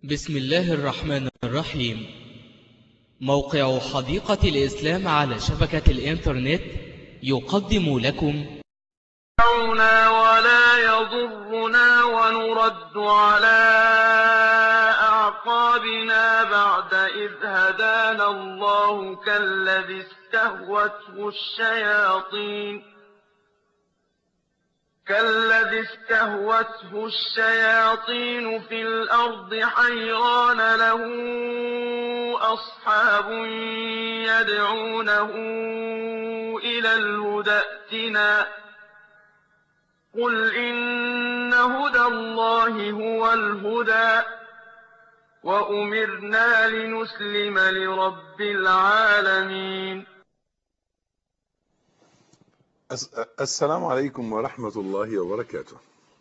بسم الله الرحمن الرحيم موقع حديقة الإسلام على شبكة الإنترنت يقدم لكم ينفعنا ولا يضرنا ونرد على أعقابنا بعد إذ هدانا الله كالذي استهوته الشياطين كالذي استهوته الشياطين في الأرض حيران له أصحاب يدعونه إلى الهدى ائتنا قل إن هدى الله هو الهدى وأمرنا لنسلم لرب العالمين أس- السلام عليكم ورحمة الله وبركاته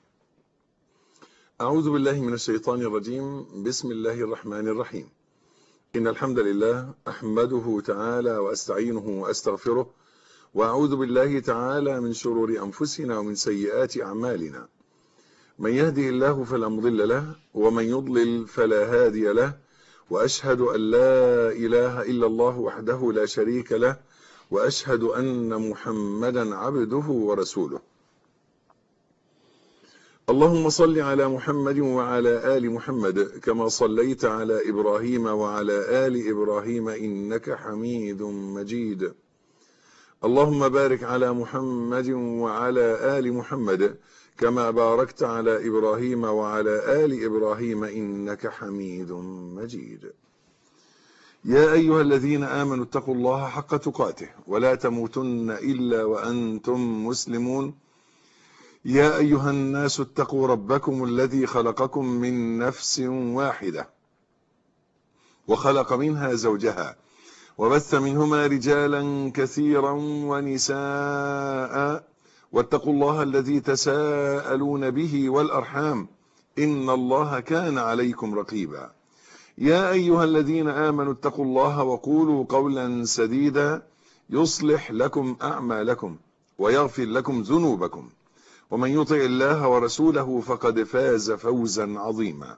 أعوذ بالله من الشيطان الرجيم بسم الله الرحمن الرحيم إن الحمد لله أحمده تعالى وأستعينه وأستغفره وأعوذ بالله تعالى من شرور أنفسنا ومن سيئات أعمالنا من يهده الله فلا مضل له ومن يضلل فلا هادي له وأشهد أن لا إله إلا الله وحده لا شريك له وأشهد أن محمدا عبده ورسوله اللهم صل على محمد وعلى آل محمد كما صليت على إبراهيم وعلى آل إبراهيم إنك حميد مجيد اللهم بارك على محمد وعلى آل محمد كما باركت على إبراهيم وعلى آل إبراهيم إنك حميد مجيد يا أيها الذين آمنوا اتقوا الله حق تقاته ولا تموتن إلا وأنتم مسلمون يا أيها الناس اتقوا ربكم الذي خلقكم من نفس واحدة وخلق منها زوجها وبث منهما رجالا كثيرا ونساء واتقوا الله الذي تساءلون به والأرحام إن الله كان عليكم رقيبا يا أيها الذين آمنوا اتقوا الله وقولوا قولا سديدا يصلح لكم أعمالكم ويغفر لكم ذنوبكم ومن يطع الله ورسوله فقد فاز فوزا عظيما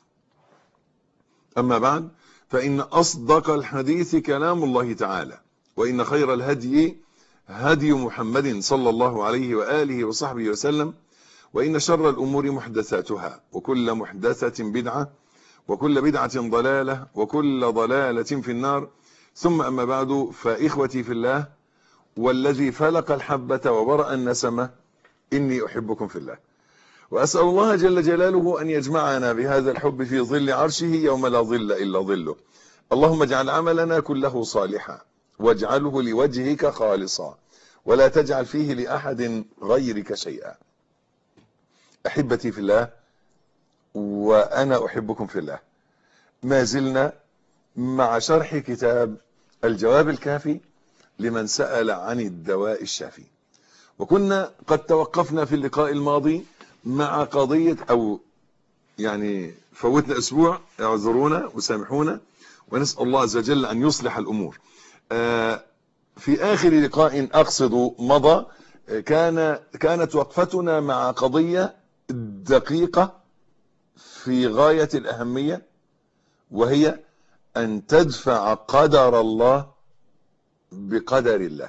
أما بعد فإن أصدق الحديث كلام الله تعالى وإن خير الهدي هدي محمد صلى الله عليه وآله وصحبه وسلم وإن شر الأمور محدثاتها وكل محدثة بدعة وكل بدعة ضلالة وكل ضلالة في النار ثم أما بعد فإخوتي في الله والذي فلق الحبة وبرأ النسمة إني أحبكم في الله وأسأل الله جل جلاله أن يجمعنا بهذا الحب في ظل عرشه يوم لا ظل إلا ظله اللهم اجعل عملنا كله صالحا واجعله لوجهك خالصا ولا تجعل فيه لأحد غيرك شيئا أحبتي في الله وأنا أحبكم في الله ما زلنا مع شرح كتاب الجواب الكافي لمن سأل عن الدواء الشافي وكنا قد توقفنا في اللقاء الماضي مع قضية أو يعني فوتنا أسبوع اعذرونا وسامحونا ونسأل الله عز وجل أن يصلح الأمور آه في آخر لقاء أقصد مضى كان كانت وقفتنا مع قضية دقيقة في غاية الأهمية وهي أن تدفع قدر الله بقدر الله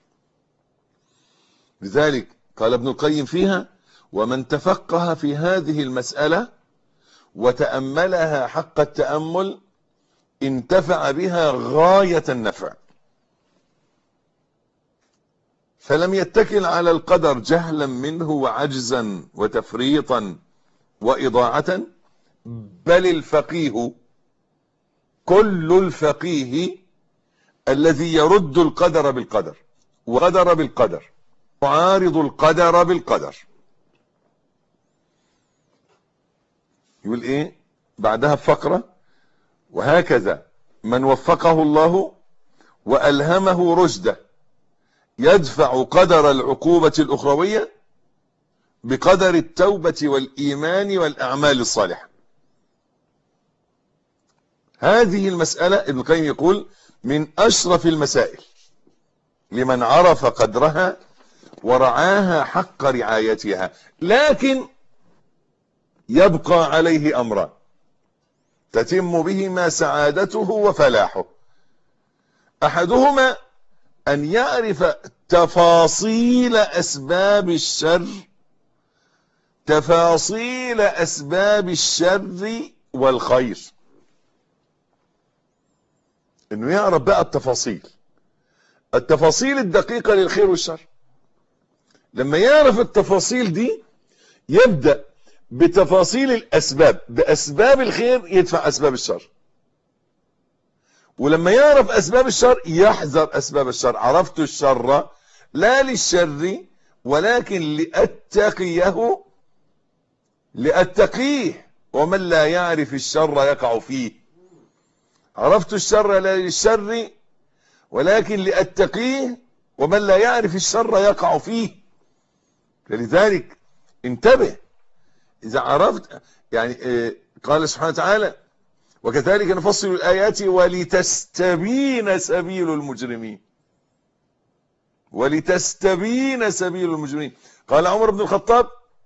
لذلك قال ابن القيم فيها ومن تفقه في هذه المسألة وتأملها حق التأمل انتفع بها غاية النفع فلم يتكل على القدر جهلا منه وعجزا وتفريطا وإضاعة بل الفقيه كل الفقيه الذي يرد القدر بالقدر وقدر بالقدر يعارض القدر بالقدر يقول ايه بعدها بفقرة وهكذا من وفقه الله وألهمه رشده يدفع قدر العقوبة الأخروية بقدر التوبة والإيمان والأعمال الصالحة هذه المسألة ابن القيم يقول من أشرف المسائل لمن عرف قدرها ورعاها حق رعايتها لكن يبقى عليه أمران تتم بهما سعادته وفلاحه احدهما ان يعرف تفاصيل اسباب الشر تفاصيل اسباب الشر والخير انه يعرف بقى التفاصيل التفاصيل الدقيقة للخير والشر لما يعرف التفاصيل دي يبدأ بتفاصيل الاسباب باسباب الخير يدفع اسباب الشر ولما يعرف اسباب الشر يحذر اسباب الشر عرفت الشر لا للشر ولكن لاتقيه لاتقيه ومن لا يعرف الشر يقع فيه عرفت الشر لا للشر ولكن لاتقيه ومن لا يعرف الشر يقع فيه فلذلك انتبه اذا عرفت يعني آه، قال سبحانه وتعالى وكذلك نفصل الآيات ولتستبين سبيل المجرمين ولتستبين سبيل المجرمين قال عمر بن الخطاب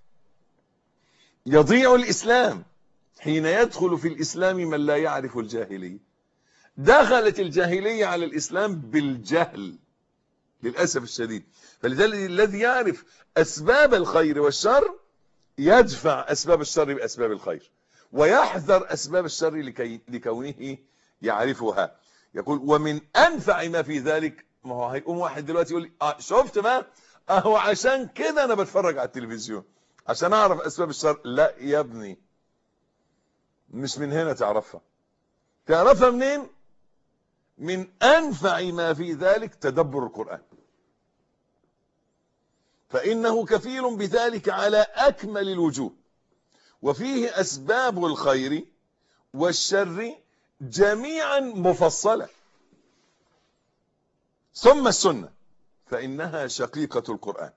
يضيع الإسلام حين يدخل في الإسلام من لا يعرف الجاهلية دخلت الجاهلية على الإسلام بالجهل للأسف الشديد فلذلك الذي يعرف أسباب الخير والشر يدفع أسباب الشر بأسباب الخير ويحذر أسباب الشر لكي لكونه يعرفها يقول ومن أنفع ما في ذلك ما هو هيقوم واحد دلوقتي يقول لي آه شفت ما أهو عشان كده أنا بتفرج على التلفزيون عشان أعرف أسباب الشر لا يا ابني مش من هنا تعرفها تعرفها منين من أنفع ما في ذلك تدبر القرآن فإنه كفيل بذلك على أكمل الوجوه وفيه أسباب الخير والشر جميعا مفصلة ثم السنة فإنها شقيقة القرآن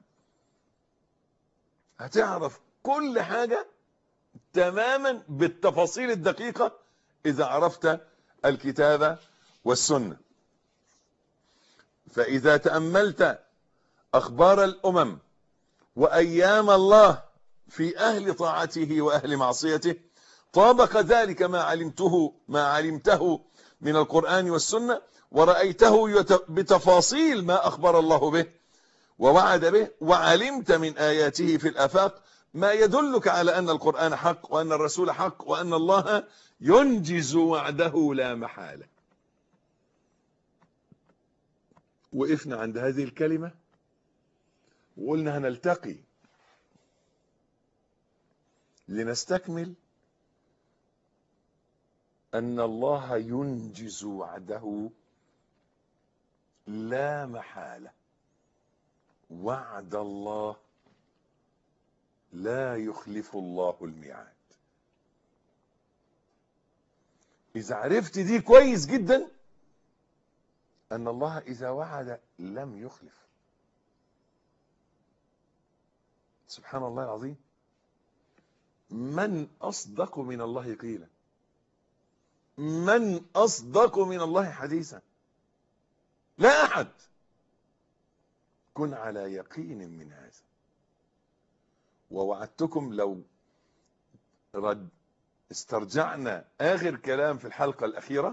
هتعرف كل حاجة تماما بالتفاصيل الدقيقة إذا عرفت الكتابة والسنة فإذا تأملت أخبار الأمم وأيام الله في أهل طاعته وأهل معصيته طابق ذلك ما علمته ما علمته من القرآن والسنة ورأيته يت- بتفاصيل ما أخبر الله به ووعد به وعلمت من آياته في الآفاق ما يدلك على أن القرآن حق وأن الرسول حق وأن الله ينجز وعده لا محالة وقفنا عند هذه الكلمة وقلنا هنلتقي لنستكمل أن الله ينجز وعده لا محالة وعد الله لا يخلف الله الميعاد إذا عرفت دي كويس جدا أن الله إذا وعد لم يخلف سبحان الله العظيم من أصدق من الله قيلا من أصدق من الله حديثا لا أحد كن على يقين من هذا ووعدتكم لو رد استرجعنا آخر كلام في الحلقة الأخيرة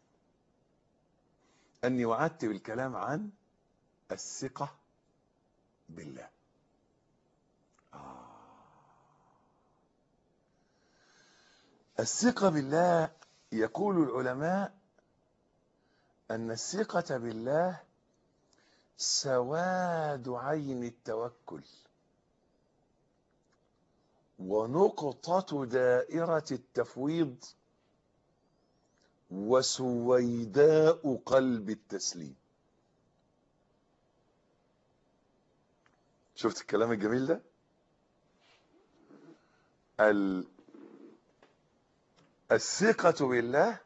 أني وعدت بالكلام عن الثقة بالله الثقة بالله يقول العلماء أن الثقة بالله سواد عين التوكل ونقطة دائرة التفويض وسويداء قلب التسليم شفت الكلام الجميل ده ال... الثقة بالله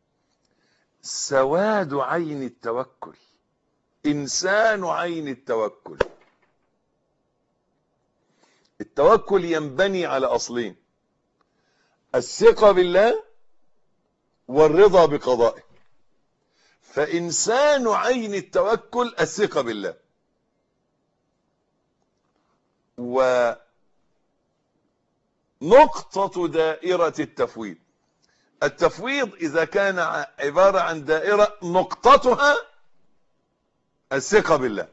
سواد عين التوكل إنسان عين التوكل التوكل ينبني على أصلين الثقة بالله والرضا بقضائه فإنسان عين التوكل الثقة بالله ونقطة دائرة التفويض التفويض إذا كان عبارة عن دائرة نقطتها الثقة بالله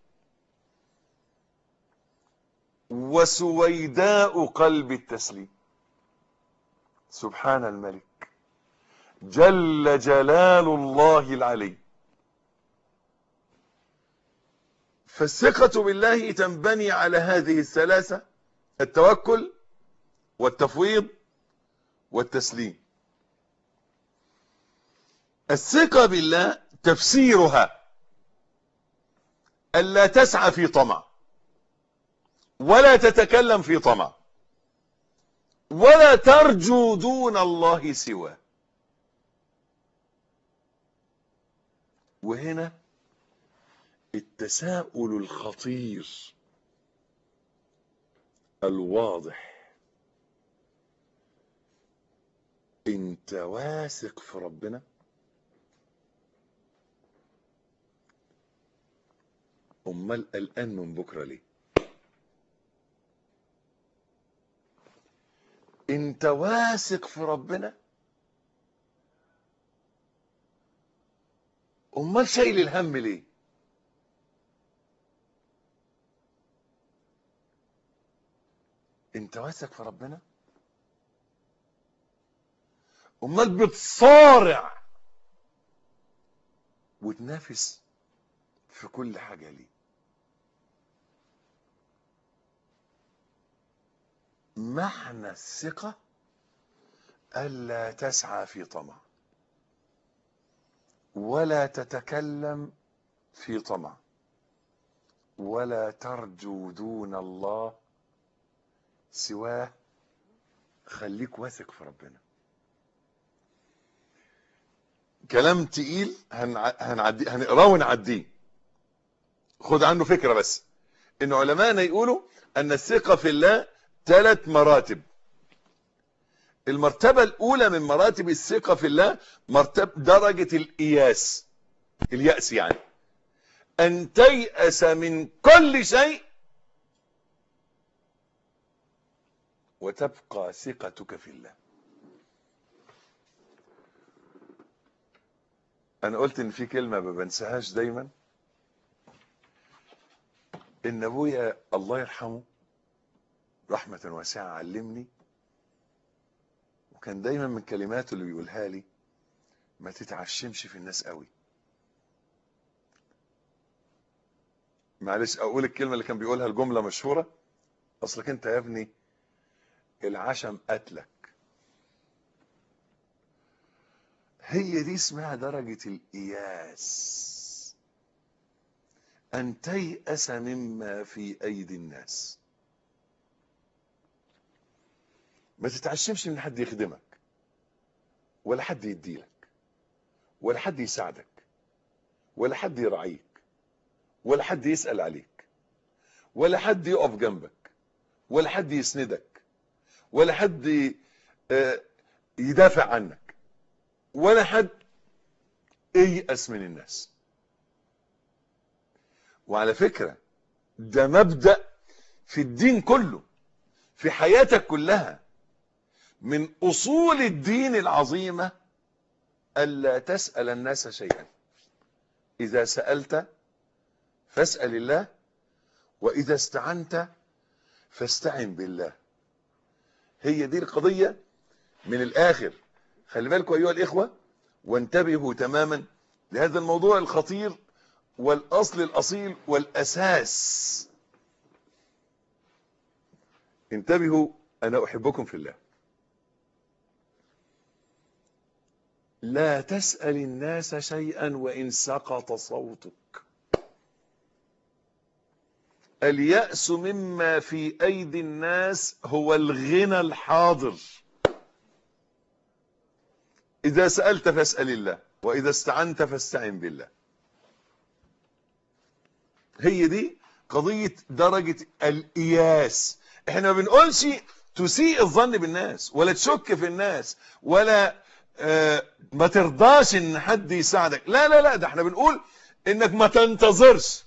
وسويداء قلب التسليم سبحان الملك جل جلال الله العلي فالثقة بالله تنبني على هذه الثلاثة التوكل والتفويض والتسليم الثقة بالله تفسيرها ألا تسعى في طمع ولا تتكلم في طمع ولا ترجو دون الله سواه وهنا التساؤل الخطير الواضح انت واثق في ربنا امال قلقان من بكره ليه انت واثق في ربنا امال شايل الهم ليه انت واثق في ربنا امال بتصارع وتنافس في كل حاجه ليه معنى الثقة ألا تسعى في طمع ولا تتكلم في طمع ولا ترجو دون الله سواه خليك واثق في ربنا كلام تقيل هنع- هنعدي هنقراه ونعديه خد عنه فكرة بس ان علماءنا يقولوا ان الثقة في الله ثلاث مراتب المرتبة الأولى من مراتب الثقة في الله مرتب درجة الإياس اليأس يعني أن تيأس من كل شيء وتبقى ثقتك في الله أنا قلت إن في كلمة ما بنساهاش دايما إن أبويا الله يرحمه رحمة واسعة علمني وكان دايما من كلماته اللي بيقولها لي ما تتعشمش في الناس قوي معلش اقول الكلمة اللي كان بيقولها الجملة مشهورة اصلك انت يا ابني العشم قتلك هي دي اسمها درجة الإياس أن تيأس مما في أيدي الناس ما تتعشمش من حد يخدمك ولا حد يديلك ولا حد يساعدك ولا حد يراعيك ولا حد يسأل عليك ولا حد يقف جنبك ولا حد يسندك ولا حد آه، يدافع عنك ولا حد ييأس من الناس وعلى فكرة ده مبدأ في الدين كله في حياتك كلها من أصول الدين العظيمة ألا تسأل الناس شيئا إذا سألت فاسأل الله وإذا استعنت فاستعن بالله هي دي القضية من الآخر خلي بالكم أيها الإخوة وانتبهوا تماما لهذا الموضوع الخطير والأصل الأصيل والأساس انتبهوا أنا أحبكم في الله لا تسأل الناس شيئا وإن سقط صوتك اليأس مما في أيدي الناس هو الغنى الحاضر إذا سألت فاسأل الله وإذا استعنت فاستعن بالله هي دي قضية درجة الإياس احنا ما بنقولش تسيء الظن بالناس ولا تشك في الناس ولا آه ما ترضاش ان حد يساعدك لا لا لا ده احنا بنقول انك ما تنتظرش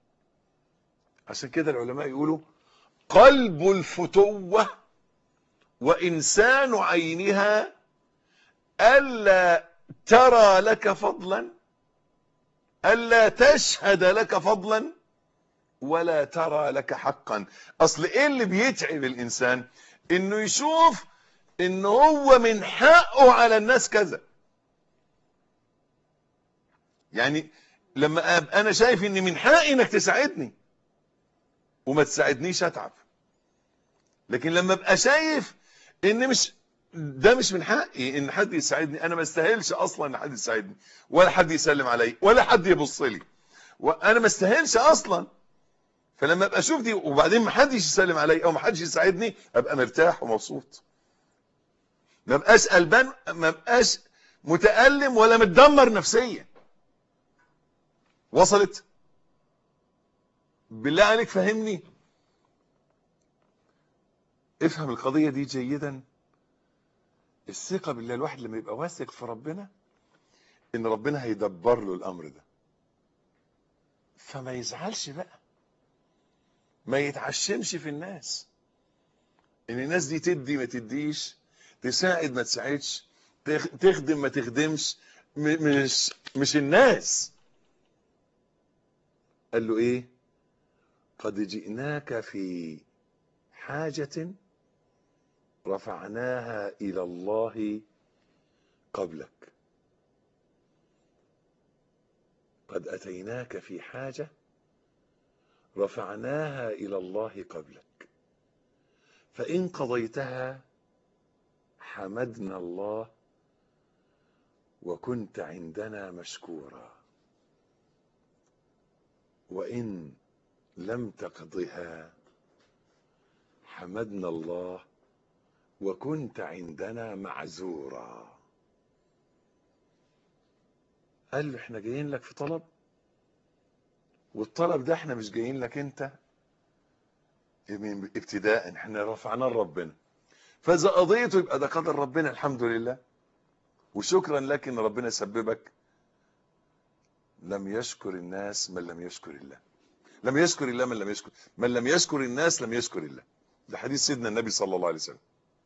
عشان كده العلماء يقولوا قلب الفتوة وإنسان عينها ألا ترى لك فضلا ألا تشهد لك فضلا ولا ترى لك حقا أصل إيه اللي بيتعب الإنسان إنه يشوف إنه هو من حقه على الناس كذا يعني لما أبقى أنا شايف إن من حقي إنك تساعدني وما تساعدنيش أتعب لكن لما أبقى شايف إن مش ده مش من حقي ان حد يساعدني انا ما استاهلش اصلا ان حد يساعدني ولا حد يسلم علي ولا حد يبص لي وانا ما استاهلش اصلا فلما ابقى اشوف دي وبعدين ما حدش يسلم علي او ما حدش يساعدني ابقى مرتاح ومبسوط ما بقاش قلبان ما بقاش متألم ولا متدمر نفسيا وصلت بالله عليك فهمني افهم القضية دي جيدا الثقة بالله الواحد لما يبقى واثق في ربنا ان ربنا هيدبر له الامر ده فما يزعلش بقى ما يتعشمش في الناس ان الناس دي تدي ما تديش تساعد ما تساعدش تخدم ما تخدمش مش مش الناس قال له ايه قد جئناك في حاجة رفعناها إلى الله قبلك قد أتيناك في حاجة رفعناها إلى الله قبلك فإن قضيتها حمدنا الله وكنت عندنا مشكورا وإن لم تقضها حمدنا الله وكنت عندنا معذورا قال له احنا جايين لك في طلب والطلب ده احنا مش جايين لك انت من ابتداء احنا رفعناه لربنا فاذا قضيته يبقى ده قدر ربنا الحمد لله وشكرا لك ان ربنا سببك لم يشكر الناس من لم يشكر الله لم يشكر الله من لم يشكر من لم يشكر الناس لم يشكر الله ده حديث سيدنا النبي صلى الله عليه وسلم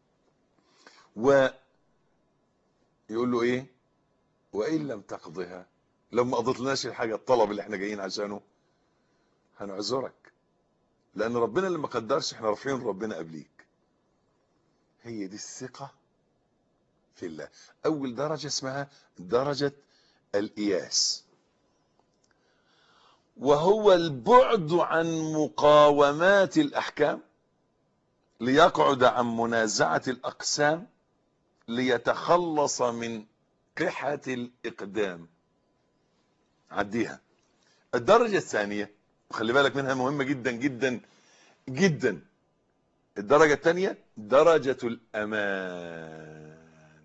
و يقول له ايه وان لم تقضها لو ما قضيتلناش الحاجه الطلب اللي احنا جايين عشانه هنعذرك لان ربنا اللي ما قدرش احنا رافعين ربنا قبليك هي دي الثقه في الله اول درجه اسمها درجه الاياس وهو البعد عن مقاومات الاحكام ليقعد عن منازعه الاقسام ليتخلص من قحة الإقدام عديها الدرجة الثانية وخلي بالك منها مهمة جدا جدا جدا الدرجة الثانية درجة الأمان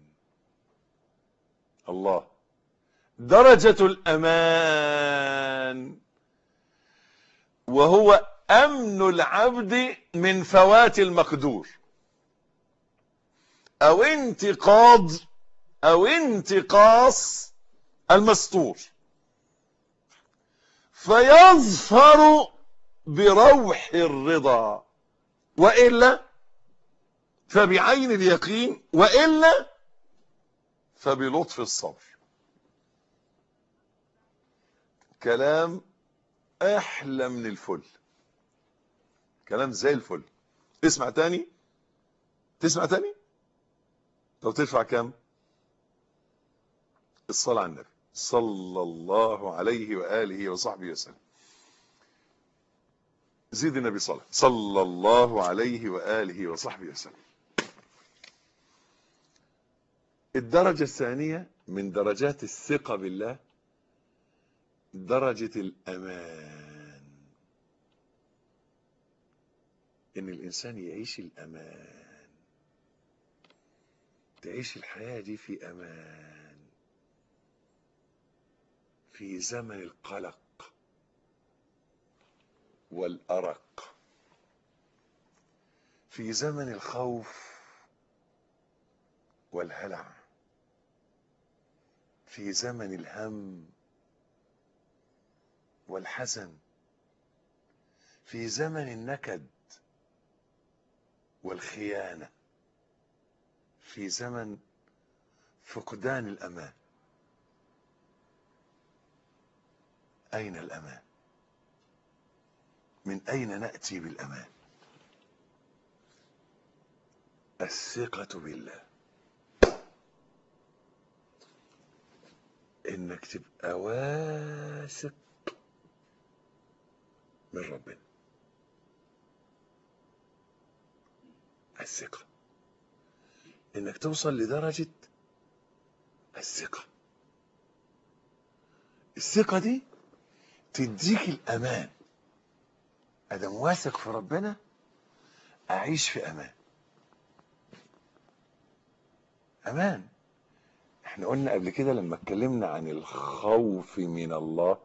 الله درجة الأمان وهو أمن العبد من فوات المقدور او انتقاض او انتقاص المستور فيظفر بروح الرضا والا فبعين اليقين والا فبلطف الصبر كلام احلى من الفل كلام زي الفل اسمع تاني تسمع تاني طب تدفع كام الصلاة على النبي صلى الله عليه وآله وصحبه وسلم زيد النبي صلى صلى الله عليه وآله وصحبه وسلم الدرجة الثانية من درجات الثقة بالله درجة الأمان إن الإنسان يعيش الأمان تعيش الحياة دي في أمان في زمن القلق والأرق في زمن الخوف والهلع في زمن الهم والحزن في زمن النكد والخيانة في زمن فقدان الأمان أين الأمان من أين نأتي بالأمان الثقة بالله إنك تبقى واثق من ربنا الثقة إنك توصل لدرجة الثقة الثقة دي تديك الأمان أدم واثق في ربنا أعيش في أمان أمان احنا قلنا قبل كده لما اتكلمنا عن الخوف من الله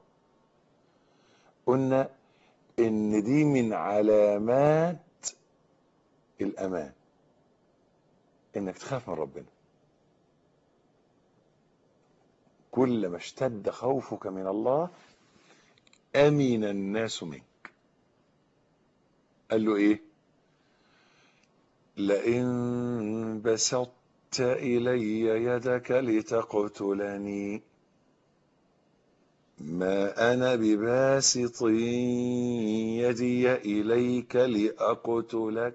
قلنا ان دي من علامات الامان انك تخاف من ربنا كل ما اشتد خوفك من الله امن الناس منك قال له ايه لئن بسطت إلي يدك لتقتلني ما أنا بباسط يدي إليك لأقتلك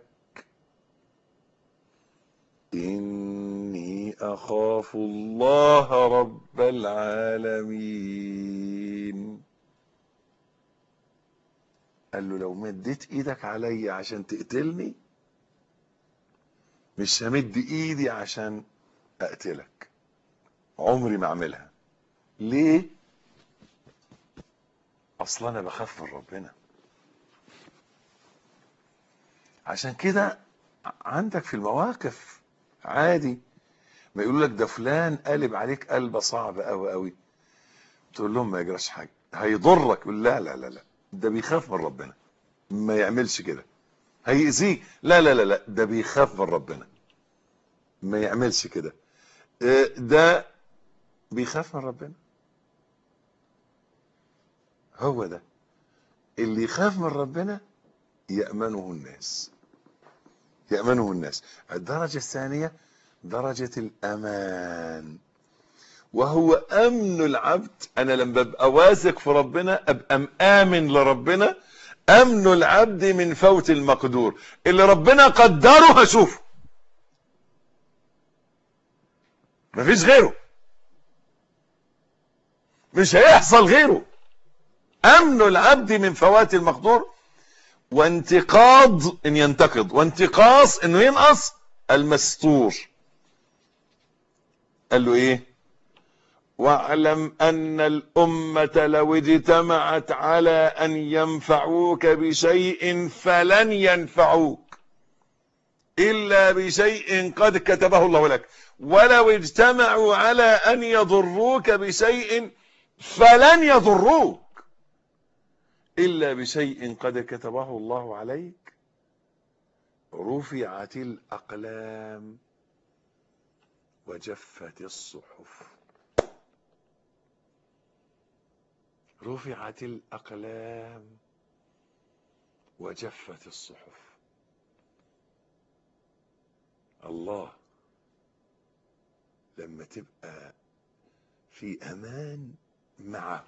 إني أخاف الله رب العالمين قال له لو مديت ايدك عليا عشان تقتلني مش همد ايدي عشان اقتلك عمري ما اعملها ليه اصلا انا بخاف من ربنا عشان كده عندك في المواقف عادي ما يقولوا لك ده فلان قلب عليك قلبه صعبه قوي قوي تقول لهم ما يجراش حاجه هيضرك يقول لا لا لا لا ده بيخاف من ربنا ما يعملش كده هيأذيه لا لا لا لا ده بيخاف من ربنا ما يعملش كده آه، ده بيخاف من ربنا هو ده اللي يخاف من ربنا يأمنه الناس يأمنه الناس الدرجة الثانية درجة الأمان وهو أمن العبد أنا لما ببقى واثق في ربنا أبقى آمن لربنا أمن العبد من فوت المقدور اللي ربنا قدره هشوفه مفيش غيره مش هيحصل غيره أمن العبد من فوات المقدور وانتقاض ان ينتقض وانتقاص انه ينقص المستور قال له ايه واعلم ان الامه لو اجتمعت على ان ينفعوك بشيء فلن ينفعوك الا بشيء قد كتبه الله لك ولو اجتمعوا على ان يضروك بشيء فلن يضروك إلا بشيء قد كتبه الله عليك رفعت الأقلام وجفت الصحف رفعت الأقلام وجفت الصحف الله لما تبقى في أمان معه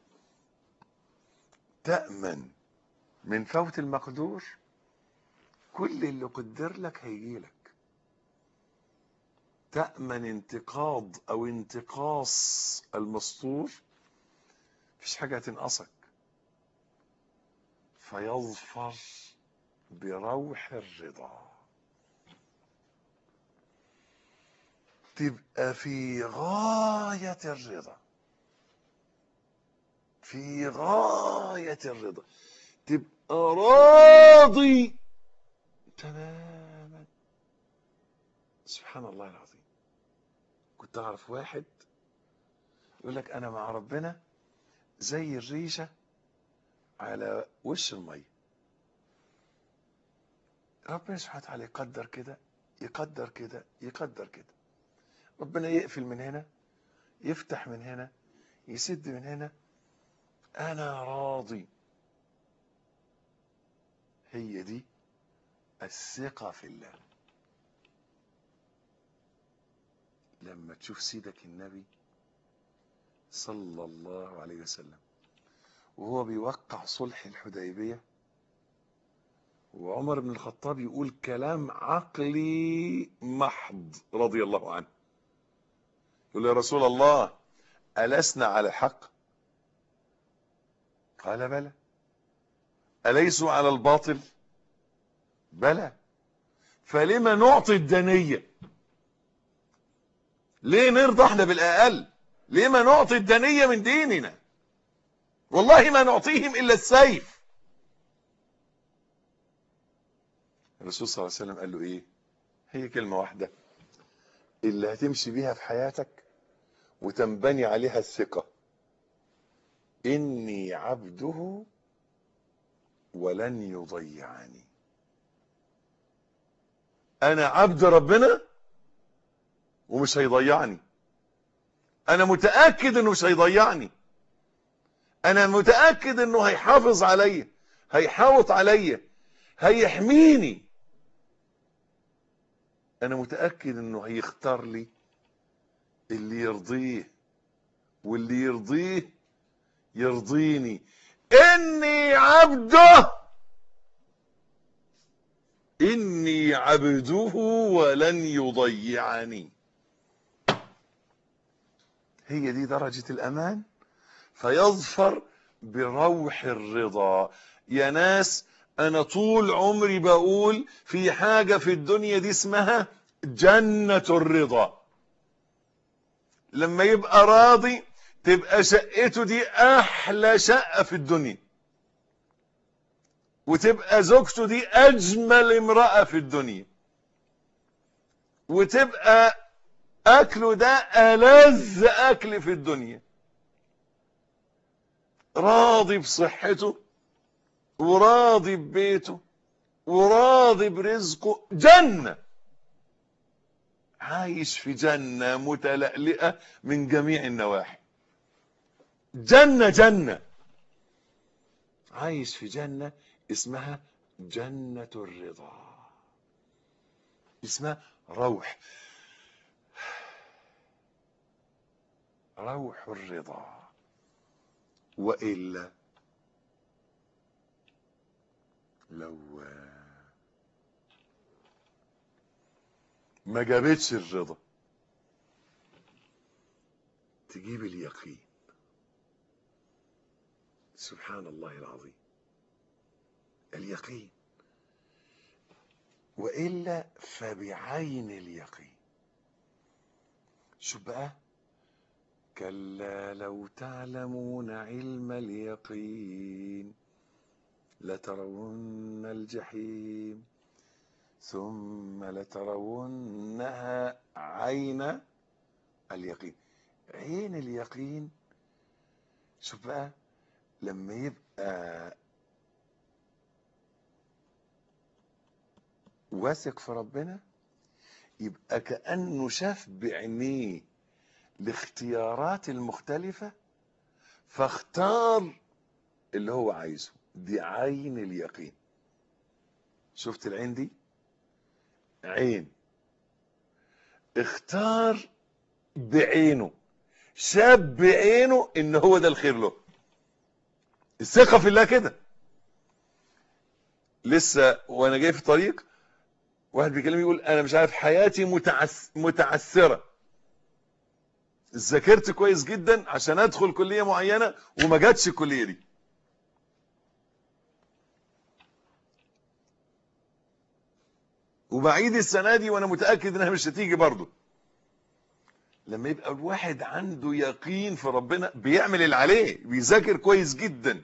تأمن من فوت المقدور كل اللي قدر لك هيجي لك تأمن انتقاض أو انتقاص المسطور مفيش حاجة هتنقصك فيظفر بروح الرضا تبقى في غاية الرضا في غاية الرضا تبقى راضي تماما سبحان الله العظيم كنت أعرف واحد يقول لك أنا مع ربنا زي الريشة على وش المية ربنا سبحانه وتعالى يقدر كده يقدر كده يقدر كده ربنا يقفل من هنا يفتح من هنا يسد من هنا أنا راضي هي دي الثقة في الله لما تشوف سيدك النبي صلى الله عليه وسلم وهو بيوقع صلح الحديبية وعمر بن الخطاب يقول كلام عقلي محض رضي الله عنه يقول يا رسول الله ألسنا على الحق قال بلى أليسوا على الباطل بلى فلما نعطي الدنية ليه نرضى احنا بالأقل ليه ما نعطي الدنية من ديننا والله ما نعطيهم إلا السيف الرسول صلى الله عليه وسلم قال له ايه هي كلمة واحدة اللي هتمشي بيها في حياتك وتنبني عليها الثقة إني عبده ولن يضيعني أنا عبد ربنا ومش هيضيعني أنا متأكد إنه مش هيضيعني أنا متأكد إنه هيحافظ عليا هيحاوط عليا هيحميني أنا متأكد إنه هيختار لي اللي يرضيه واللي يرضيه يرضيني إني عبده إني عبده ولن يضيعني هي دي درجة الأمان فيظفر بروح الرضا يا ناس أنا طول عمري بقول في حاجة في الدنيا دي اسمها جنة الرضا لما يبقى راضي تبقى شقته دي أحلى شقة في الدنيا وتبقى زوجته دي أجمل امرأة في الدنيا وتبقى أكله ده ألذ أكل في الدنيا راضي بصحته وراضي ببيته وراضي برزقه جنة عايش في جنة متلألئة من جميع النواحي جنة جنة عايش في جنة اسمها جنة الرضا اسمها روح روح الرضا وإلا لو ما جابتش الرضا تجيب اليقين سبحان الله العظيم اليقين وإلا فبعين اليقين شو بقى كلا لو تعلمون علم اليقين لترون الجحيم ثم لترونها عين اليقين عين اليقين شوف بقى لما يبقى واثق في ربنا يبقى كأنه شاف بعينيه الاختيارات المختلفة فاختار اللي هو عايزه دي عين اليقين شفت العين دي عين اختار بعينه شاف بعينه ان هو ده الخير له الثقة في الله كده لسه وانا جاي في طريق واحد بيكلمني يقول انا مش عارف حياتي متعس متعثره ذاكرت كويس جدا عشان ادخل كليه معينه وما جاتش الكليه دي وبعيد السنه دي وانا متاكد انها مش هتيجي برضه لما يبقى الواحد عنده يقين في ربنا بيعمل اللي عليه بيذاكر كويس جدا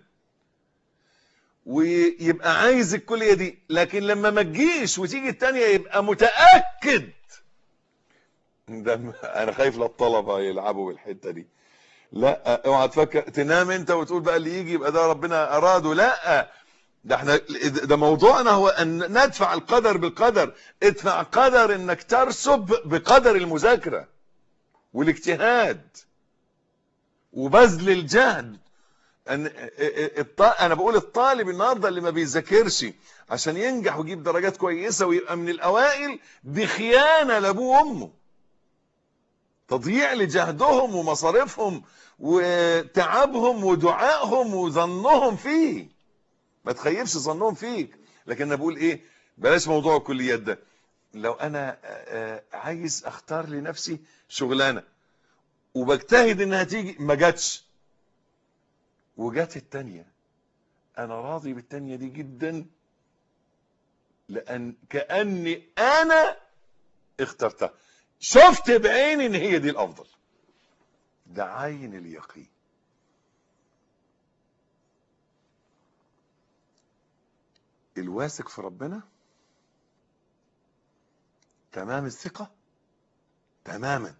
ويبقى عايز الكليه دي لكن لما ما تجيش وتيجي التانية يبقى متاكد ده انا خايف لا الطلبه يلعبوا بالحته دي لا اوعى تفكر تنام انت وتقول بقى اللي يجي يبقى ده ربنا اراده لا ده احنا ده موضوعنا هو ان ندفع القدر بالقدر ادفع قدر انك ترسب بقدر المذاكره والاجتهاد وبذل الجهد ان انا بقول الطالب النهارده اللي ما بيذاكرش عشان ينجح ويجيب درجات كويسه ويبقى من الاوائل دي خيانه لابوه وامه تضييع لجهدهم ومصاريفهم وتعبهم ودعائهم وظنهم فيه ما تخيبش ظنهم فيك لكن انا بقول ايه بلاش موضوع الكليات ده لو انا آه، عايز اختار لنفسي شغلانه وبجتهد انها تيجي ما جاتش وجات التانية انا راضي بالتانية دي جدا لان كاني انا اخترتها شفت بعيني ان هي دي الافضل ده عين اليقين الواثق في ربنا تمام الثقة تماما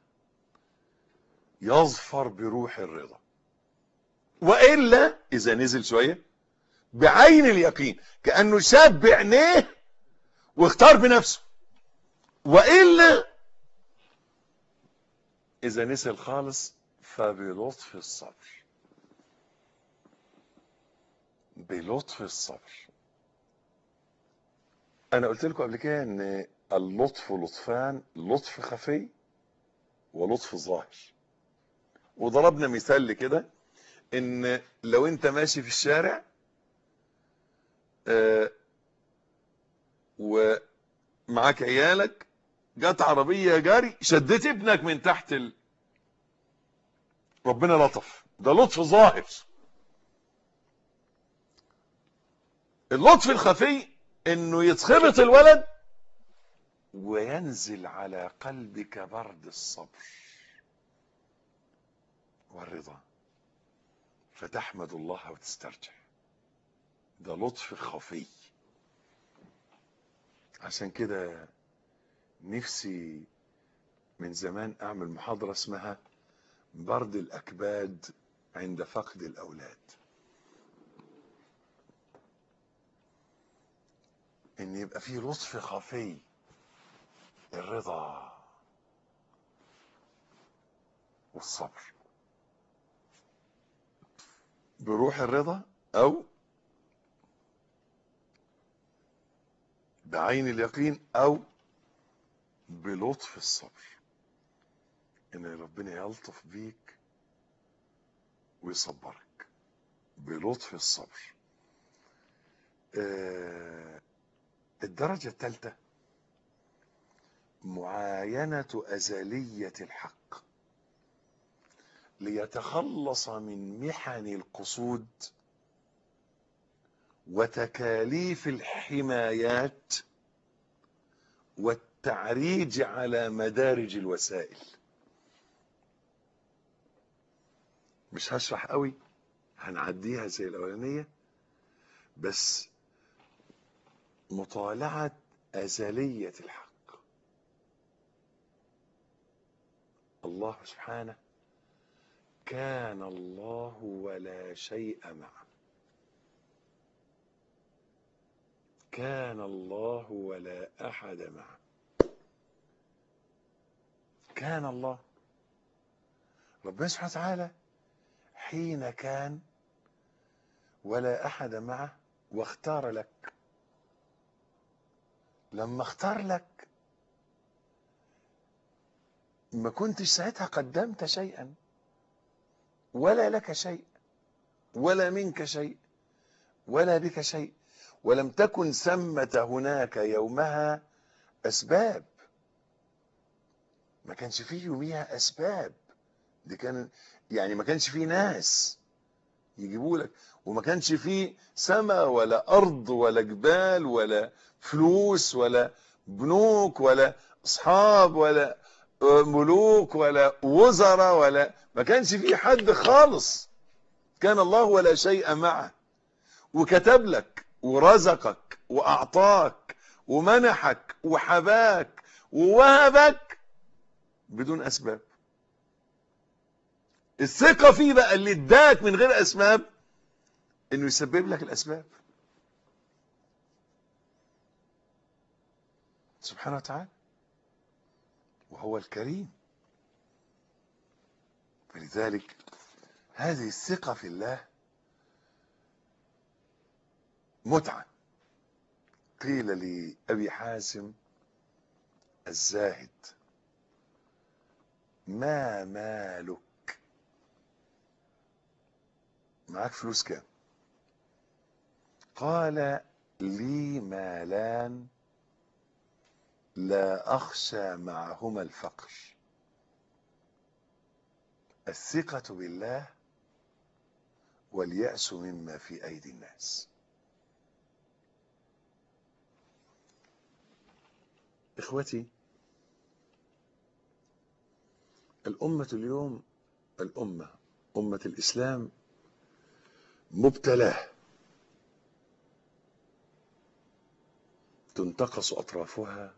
يظفر بروح الرضا وإلا إذا نزل شوية بعين اليقين كأنه شاف بعينيه واختار بنفسه وإلا إذا نزل خالص فبلطف الصبر بلطف الصبر انا قلت لكم قبل كده ان اللطف لطفان لطف خفي ولطف ظاهر وضربنا مثال لكده ان لو انت ماشي في الشارع آه، ومعاك عيالك جت عربية جاري شدت ابنك من تحت ال... ربنا لطف ده لطف ظاهر اللطف الخفي انه يتخبط الولد وينزل على قلبك برد الصبر والرضا فتحمد الله وتسترجع ده لطف خفي عشان كده نفسي من زمان اعمل محاضرة اسمها برد الاكباد عند فقد الاولاد ان يبقى فيه لطف خفي الرضا والصبر بروح الرضا او بعين اليقين او بلطف الصبر ان ربنا يلطف بيك ويصبرك بلطف الصبر آه الدرجة الثالثة معاينة أزلية الحق ليتخلص من محن القصود وتكاليف الحمايات والتعريج على مدارج الوسائل مش هشرح قوي هنعديها زي الأولانية بس مطالعة أزلية الحق الله سبحانه كان الله ولا شيء معه كان الله ولا أحد معه كان الله ربنا سبحانه وتعالى حين كان ولا أحد معه واختار لك لما اختار لك ما كنتش ساعتها قدمت شيئا ولا لك شيء ولا منك شيء ولا بك شيء ولم تكن ثمة هناك يومها أسباب ما كانش فيه يوميها أسباب دي كان يعني ما كانش فيه ناس يجيبوا لك وما كانش فيه سماء ولا أرض ولا جبال ولا فلوس ولا بنوك ولا أصحاب ولا ملوك ولا وزراء ولا ما كانش فيه حد خالص كان الله ولا شيء معه وكتب لك ورزقك وأعطاك ومنحك وحباك ووهبك بدون أسباب الثقة فيه بقى اللي اداك من غير أسباب إنه يسبب لك الأسباب سبحانه وتعالى وهو الكريم فلذلك هذه الثقة في الله متعة قيل لأبي حازم الزاهد ما مالك معاك فلوس كام قال لي مالان لا أخشى معهما الفقر الثقة بالله واليأس مما في أيدي الناس إخوتي الأمة اليوم الأمة أمة الإسلام مبتلاه تنتقص أطرافها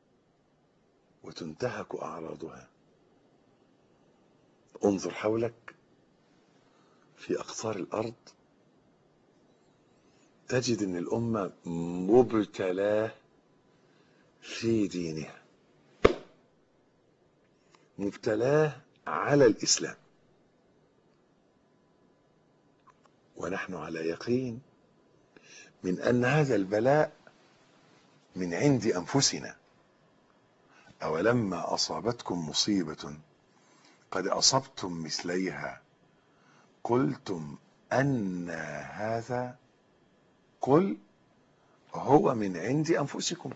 وتنتهك أعراضها انظر حولك في أقطار الأرض تجد أن الأمة مبتلاه في دينها مبتلاه على الإسلام ونحن على يقين من أن هذا البلاء من عند أنفسنا أولما أصابتكم مصيبة قد أصبتم مثليها قلتم أن هذا قل هو من عند أنفسكم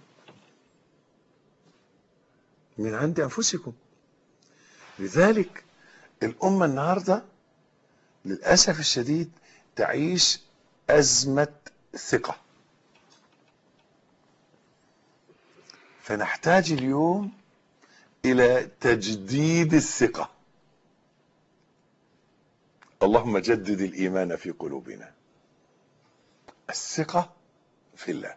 من عند أنفسكم لذلك الأمة النهاردة للأسف الشديد تعيش أزمة ثقة فنحتاج اليوم إلى تجديد الثقة اللهم جدد الإيمان في قلوبنا الثقة في الله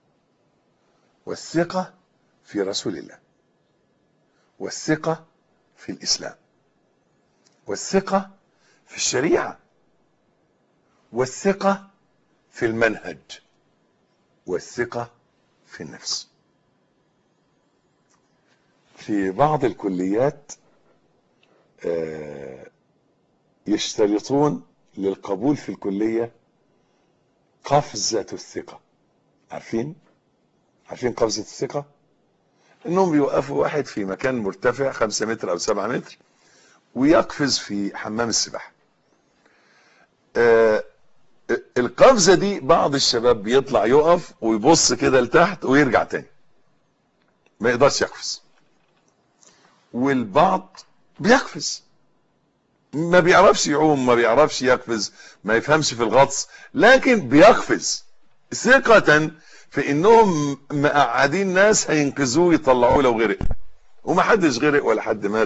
والثقة في رسول الله والثقة في الإسلام والثقة في الشريعة والثقة في المنهج والثقة في النفس في بعض الكليات يشترطون للقبول في الكلية قفزة الثقة عارفين عارفين قفزة الثقة انهم بيوقفوا واحد في مكان مرتفع خمسة متر او سبعة متر ويقفز في حمام السباحة آه القفزة دي بعض الشباب بيطلع يقف ويبص كده لتحت ويرجع تاني ما يقدرش يقفز والبعض بيقفز ما بيعرفش يعوم ما بيعرفش يقفز ما يفهمش في الغطس لكن بيقفز ثقة في انهم مقعدين ناس هينقذوه يطلعوه لو غرق وما حدش غرق ولا حد مات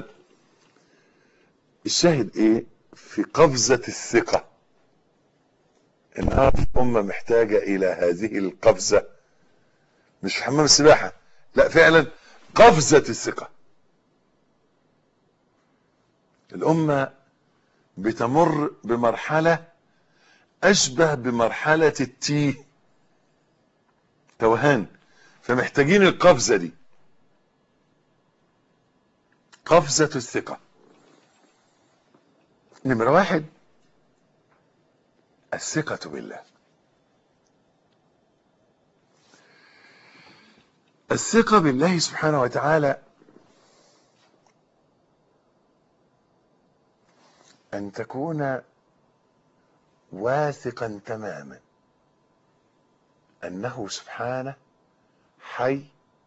الشاهد ايه في قفزة الثقة النهارده الأمة محتاجة إلى هذه القفزة مش في حمام السباحة لا فعلا قفزة الثقة الأمة بتمر بمرحلة أشبه بمرحلة التيه توهان فمحتاجين القفزة دي قفزة الثقة نمرة واحد الثقة بالله الثقة بالله سبحانه وتعالى أن تكون واثقا تماما أنه سبحانه حي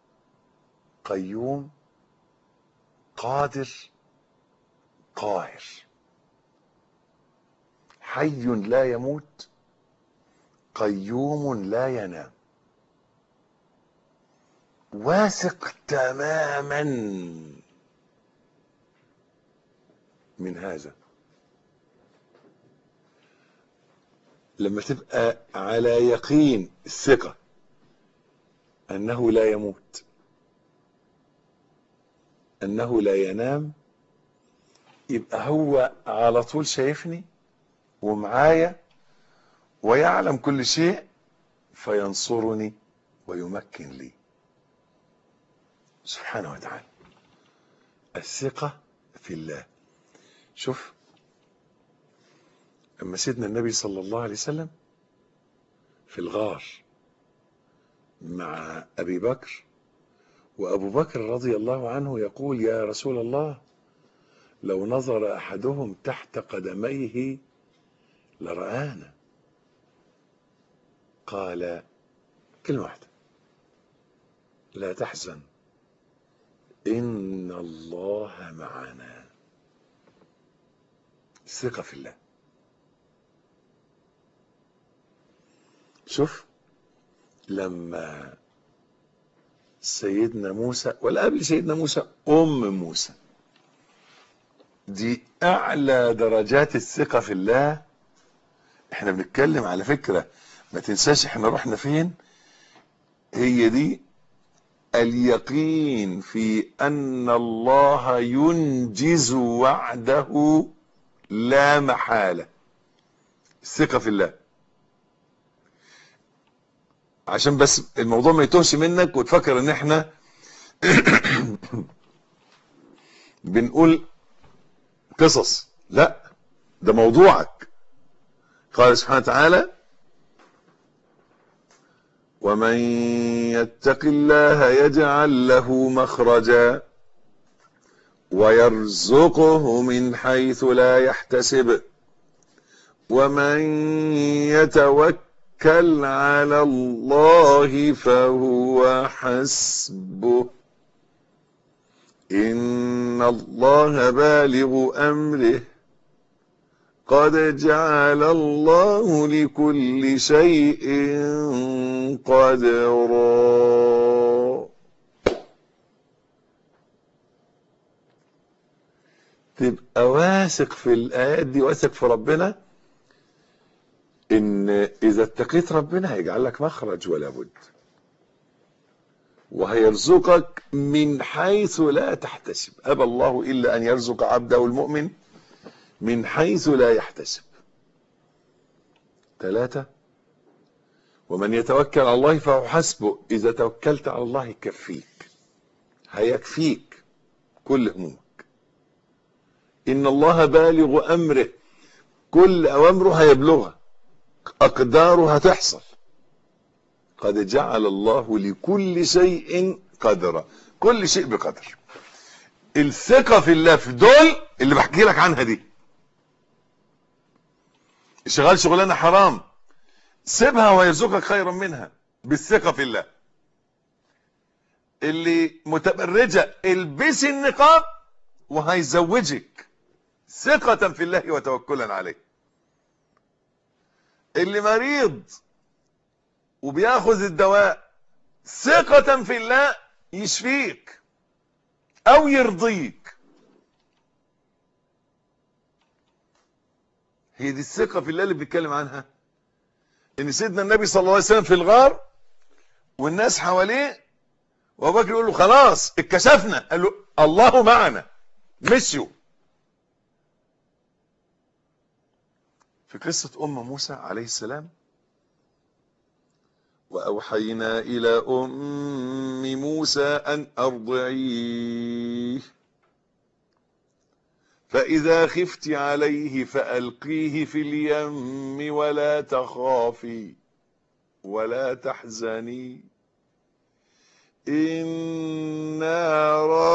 قيوم قادر قاهر حي لا يموت قيوم لا ينام واثق تماما من هذا لما تبقى على يقين الثقة أنه لا يموت أنه لا ينام يبقى هو على طول شايفني ومعايا ويعلم كل شيء فينصرني ويمكن لي سبحانه وتعالى الثقة في الله شوف أما سيدنا النبي صلى الله عليه وسلم في الغار مع أبي بكر وأبو بكر رضي الله عنه يقول يا رسول الله لو نظر احدهم تحت قدميه لرآنا قال كلمة واحدة لا تحزن إن الله معنا الثقة في الله شوف لما سيدنا موسى ولا قبل سيدنا موسى أم موسى دي أعلى درجات الثقة في الله احنا بنتكلم على فكرة ما تنساش احنا رحنا فين هي دي اليقين في ان الله ينجز وعده لا محالة الثقة في الله عشان بس الموضوع ما يتوهش منك وتفكر ان احنا بنقول قصص لا ده موضوعك قال سبحانه وتعالى ومن يتق الله يجعل له مخرجا ويرزقه من حيث لا يحتسب ومن يتوكل على الله فهو حسبه ان الله بالغ امره قد جعل الله لكل شيء قدرا تبقى واثق في الآيات دي واثق في ربنا إن إذا اتقيت ربنا هيجعل لك مخرج ولا بد وهيرزقك من حيث لا تحتسب أبى الله إلا أن يرزق عبده المؤمن من حيث لا يحتسب ثلاثة ومن يتوكل على الله فهو حسبه إذا توكلت على الله يكفيك هيكفيك كل همومك إن الله بالغ أمره كل أوامره هيبلغها أقداره هتحصل قد جعل الله لكل شيء قدرا كل شيء بقدر الثقة في الله في دول اللي بحكي لك عنها دي شغال شغلانه حرام سيبها ويرزقك خيرا منها بالثقه في الله اللي متبرجه البسي النقاب وهيزوجك ثقة في الله وتوكلا عليه اللي مريض وبياخذ الدواء ثقة في الله يشفيك او يرضيك هي دي الثقة في الله اللي بنتكلم عنها ان سيدنا النبي صلى الله عليه وسلم في الغار والناس حواليه وابو بكر يقول له خلاص اتكشفنا قال له الله معنا مشيوا في قصة أم موسى عليه السلام وأوحينا إلى أم موسى أن أرضعيه فإذا خفت عليه فألقيه في اليم ولا تخافي ولا تحزني إنا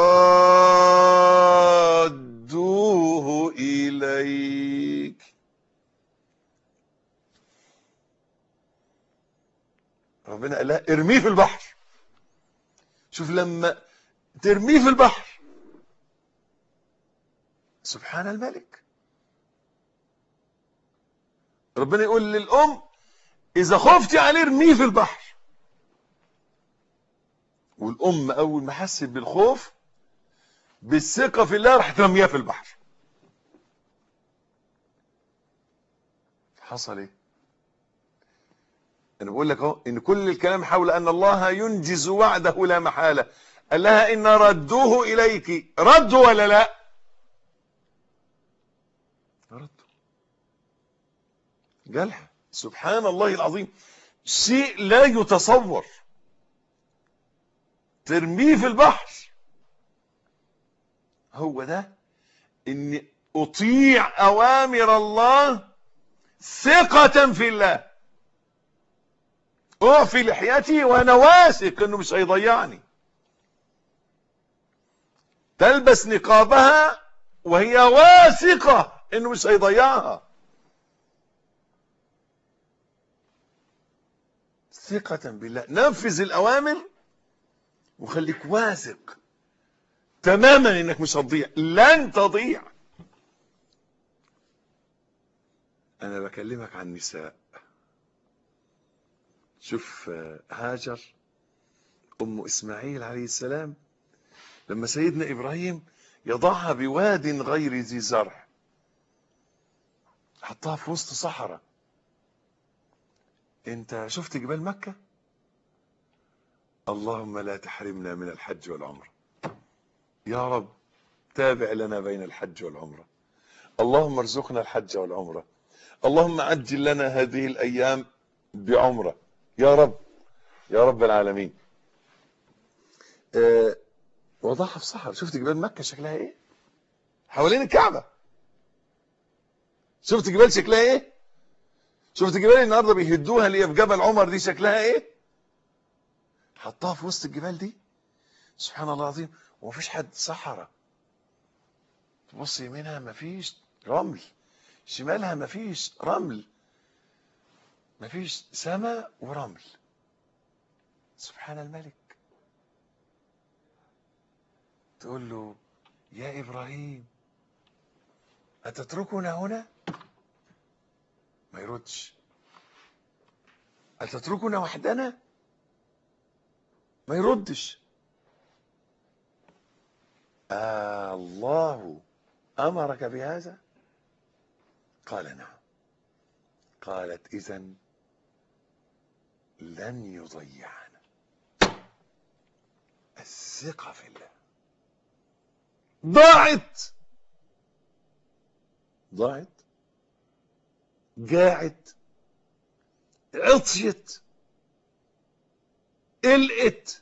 رادوه إليك ربنا قال لها ارميه في البحر شوف لما ترميه في البحر سبحان الملك ربنا يقول للأم إذا خفتي عليه ارميه في البحر والأم أول ما حست بالخوف بالثقة في الله راح ترميها في البحر حصل ايه انا بقول لك اهو ان كل الكلام حول ان الله ينجز وعده لا محاله قال لها ان ردوه اليك ردوا ولا لا ردوا جالها سبحان الله العظيم شيء لا يتصور ترميه في البحر هو ده ان اطيع اوامر الله ثقة في الله اعفي لحيتي وانا واثق انه مش هيضيعني تلبس نقابها وهي واثقة انه مش هيضيعها ثقة بالله نفذ الأوامر وخليك واثق تماما انك مش هتضيع لن تضيع انا بكلمك عن نساء شوف هاجر ام اسماعيل عليه السلام لما سيدنا ابراهيم يضعها بواد غير ذي زرع حطها في وسط صحراء انت شفت جبال مكة اللهم لا تحرمنا من الحج والعمرة يا رب تابع لنا بين الحج والعمرة اللهم ارزقنا الحج والعمرة اللهم عجل لنا هذه الأيام بعمرة يا رب يا رب العالمين أه وضعها في صحراء شفت جبال مكة شكلها ايه حوالين الكعبة شفت جبال شكلها ايه شفت جبال النهارده بيهدوها اللي هي في جبل عمر دي شكلها ايه حطها في وسط الجبال دي سبحان الله العظيم ومفيش حد صحراء تبص يمينها مفيش رمل شمالها مفيش رمل مفيش سماء ورمل سبحان الملك تقول له يا ابراهيم اتتركنا هنا ما يردش اتتركنا وحدنا ما يردش آه الله امرك بهذا قال نعم قالت اذا لن يضيعنا الثقه في الله ضاعت ضاعت جاعت عطشت قلقت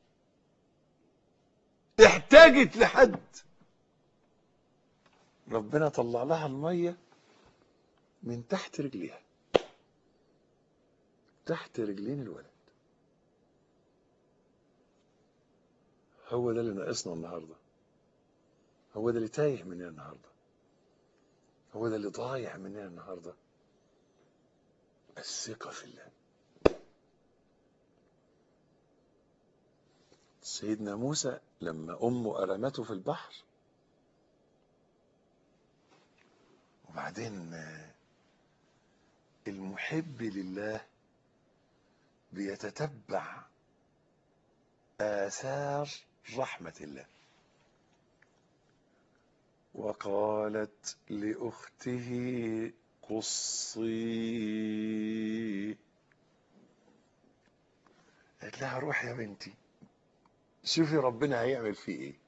احتاجت لحد ربنا طلع لها الميه من تحت رجليها تحت رجلين الولد هو ده اللي ناقصنا النهارده هو ده اللي تايه مننا النهارده هو ده اللي ضايع مننا النهارده الثقة في الله سيدنا موسى لما أمه أرمته في البحر وبعدين المحب لله بيتتبع آثار رحمة الله وقالت لأخته قصي قالت لها روح يا بنتي شوفي ربنا هيعمل فيه ايه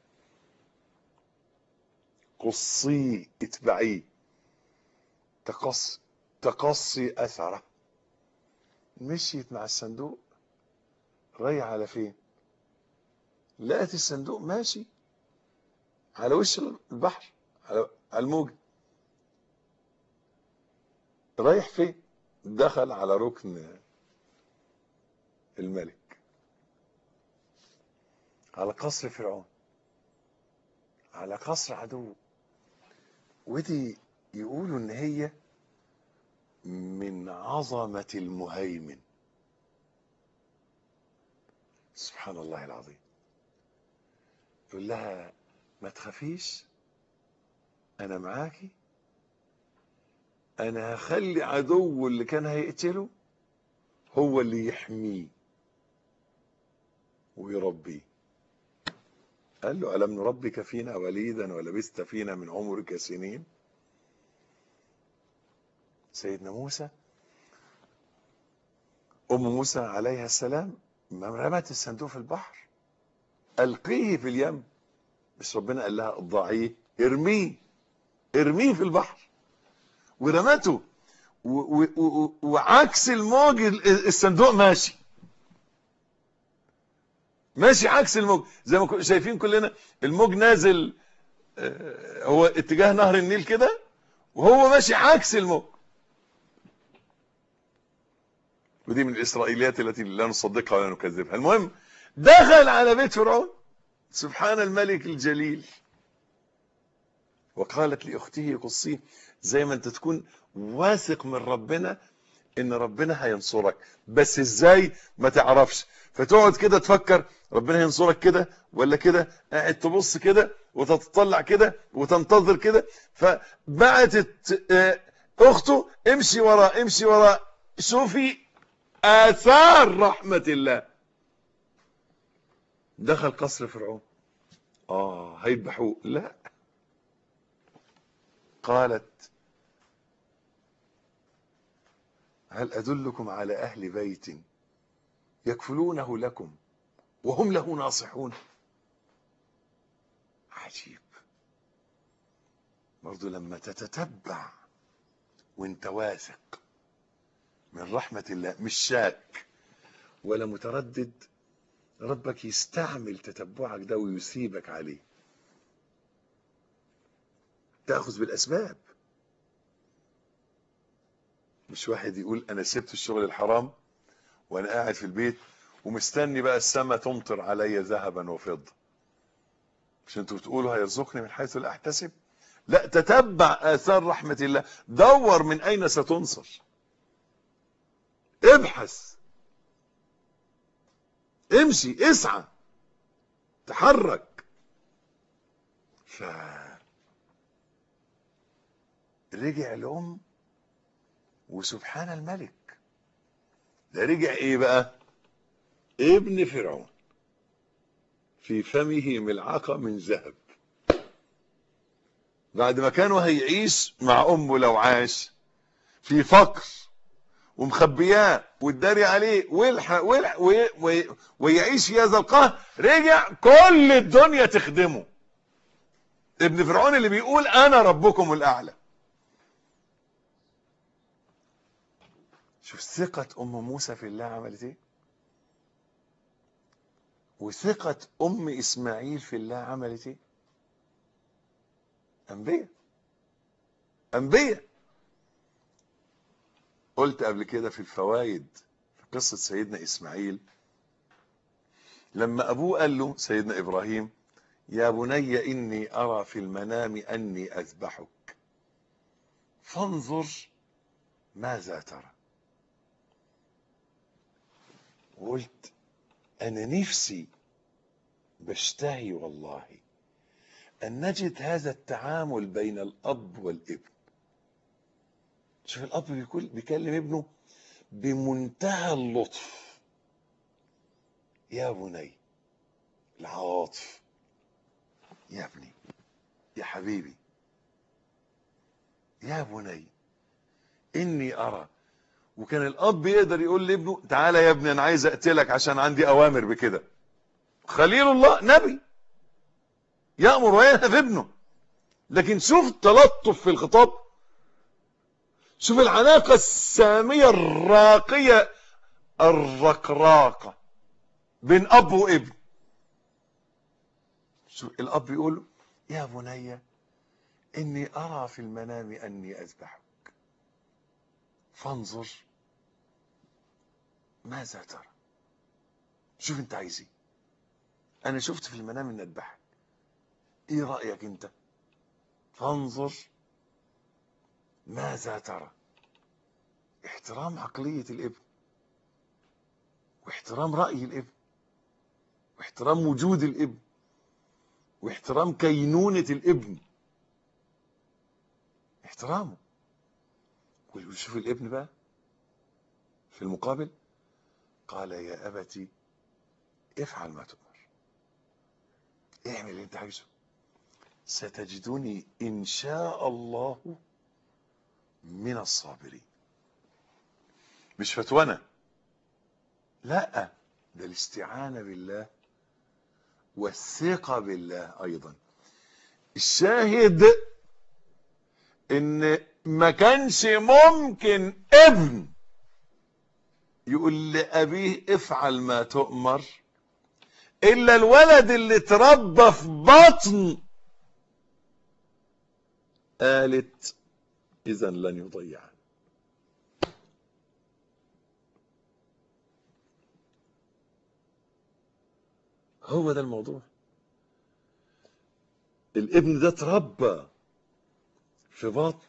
قصي اتبعيه تقص تقصي اثره مشيت مع الصندوق رايح على فين لقت الصندوق ماشي على وش البحر على الموج رايح فين دخل على ركن الملك على قصر فرعون على قصر عدو ودي يقولوا ان هي من عظمة المهيمن سبحان الله العظيم يقول لها ما تخافيش انا معاكي انا هخلي عدو اللي كان هيقتله هو اللي يحميه ويربيه قال له ألم نربك فينا وليدا ولبست فينا من عمرك سنين سيدنا موسى أم موسى عليها السلام ما رمت الصندوق في البحر ألقيه في اليم بس ربنا قال لها ضعيه ارميه ارميه في البحر ورمته و- و- و- وعكس الموج الصندوق ماشي ماشي عكس الموج زي ما كنا شايفين كلنا الموج نازل آه، هو اتجاه نهر النيل كده وهو ماشي عكس الموج ودي من الاسرائيليات التي لا نصدقها ولا نكذبها المهم دخل على بيت فرعون سبحان الملك الجليل وقالت لاخته قصيه زي ما انت تكون واثق من ربنا ان ربنا هينصرك بس ازاي ما تعرفش فتقعد كده تفكر ربنا هينصرك كده ولا كده قاعد تبص كده وتتطلع كده وتنتظر كده فبعتت آه، اخته امشي ورا امشي ورا شوفي اثار رحمة الله دخل قصر فرعون اه هيذبحوه لا قالت هل أدلكم على أهل بيت يكفلونه لكم وهم له ناصحون عجيب برضو لما تتتبع وانت واثق من رحمة الله مش شاك ولا متردد ربك يستعمل تتبعك ده ويثيبك عليه تأخذ بالأسباب مش واحد يقول انا سبت الشغل الحرام وانا قاعد في البيت ومستني بقى السماء تمطر عليا ذهبا وفضة مش انتوا بتقولوا هيرزقني من حيث لا احتسب لا تتبع اثار رحمة الله دور من اين ستنصر ابحث امشي اسعى تحرك ف رجع الام وسبحان الملك ده رجع ايه بقى ابن فرعون في فمه ملعقة من ذهب بعد ما كانوا هيعيش مع امه لو عاش في فقر ومخبياه والداري عليه والحق والحق وي- وي- ويعيش في هذا القهر رجع كل الدنيا تخدمه ابن فرعون اللي بيقول انا ربكم الاعلى شوف ثقة أم موسى في الله عملت إيه؟ وثقة أم إسماعيل في الله عملت إيه؟ أنبياء أنبياء قلت قبل كده في الفوائد في قصة سيدنا إسماعيل لما أبوه قال له سيدنا إبراهيم يا بني إني أرى في المنام أني أذبحك فانظر ماذا ترى وقلت انا نفسي بشتهي والله ان نجد هذا التعامل بين الاب والابن شوف الاب بيقول بيكلم ابنه بمنتهى اللطف يا بني العواطف يا ابني يا حبيبي يا بني اني ارى وكان الاب يقدر يقول لابنه تعالى يا ابني انا عايز اقتلك عشان عندي اوامر بكده خليل الله نبي يامر وينهى ابنه لكن شوف التلطف في الخطاب شوف العلاقه الساميه الراقيه الرقراقه بين اب وابن شوف الاب يقول له يا بني اني ارى في المنام اني اذبحك فانظر ماذا ترى شوف انت عايز ايه انا شفت في المنام ان اذبحك ايه رايك انت فانظر ماذا ترى احترام عقليه الابن واحترام راي الابن واحترام وجود الابن واحترام كينونه الابن احترامه وشوف الابن بقى في المقابل قال يا أبتي افعل ما تؤمر اعمل اللي انت عايزه ستجدني إن شاء الله من الصابرين مش فتوانة لا ده الاستعانة بالله والثقة بالله أيضا الشاهد ان ما كانش ممكن ابن يقول لأبيه افعل ما تؤمر إلا الولد اللي اتربى في بطن قالت إذا لن يضيع هو ده الموضوع الابن ده اتربى في بطن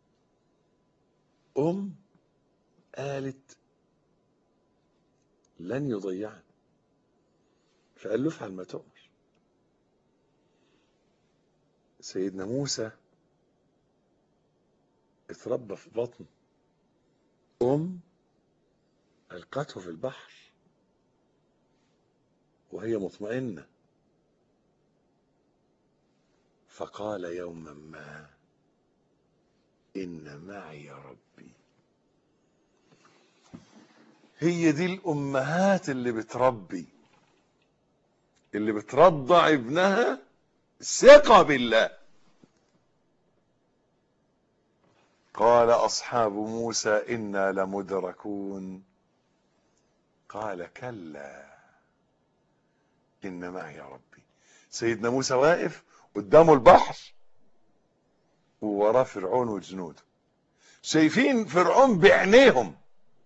أم قالت لن يضيعنا فقال له افعل ما تؤمر سيدنا موسى اتربى في بطن أم ألقته في البحر وهي مطمئنة فقال يوما ما إن معي ربي هي دي الأمهات اللي بتربي اللي بترضع ابنها ثقة بالله قال أصحاب موسى إنا لمدركون قال كلا إن معي ربي سيدنا موسى واقف قدامه البحر ووراه فرعون وجنوده شايفين فرعون بعينيهم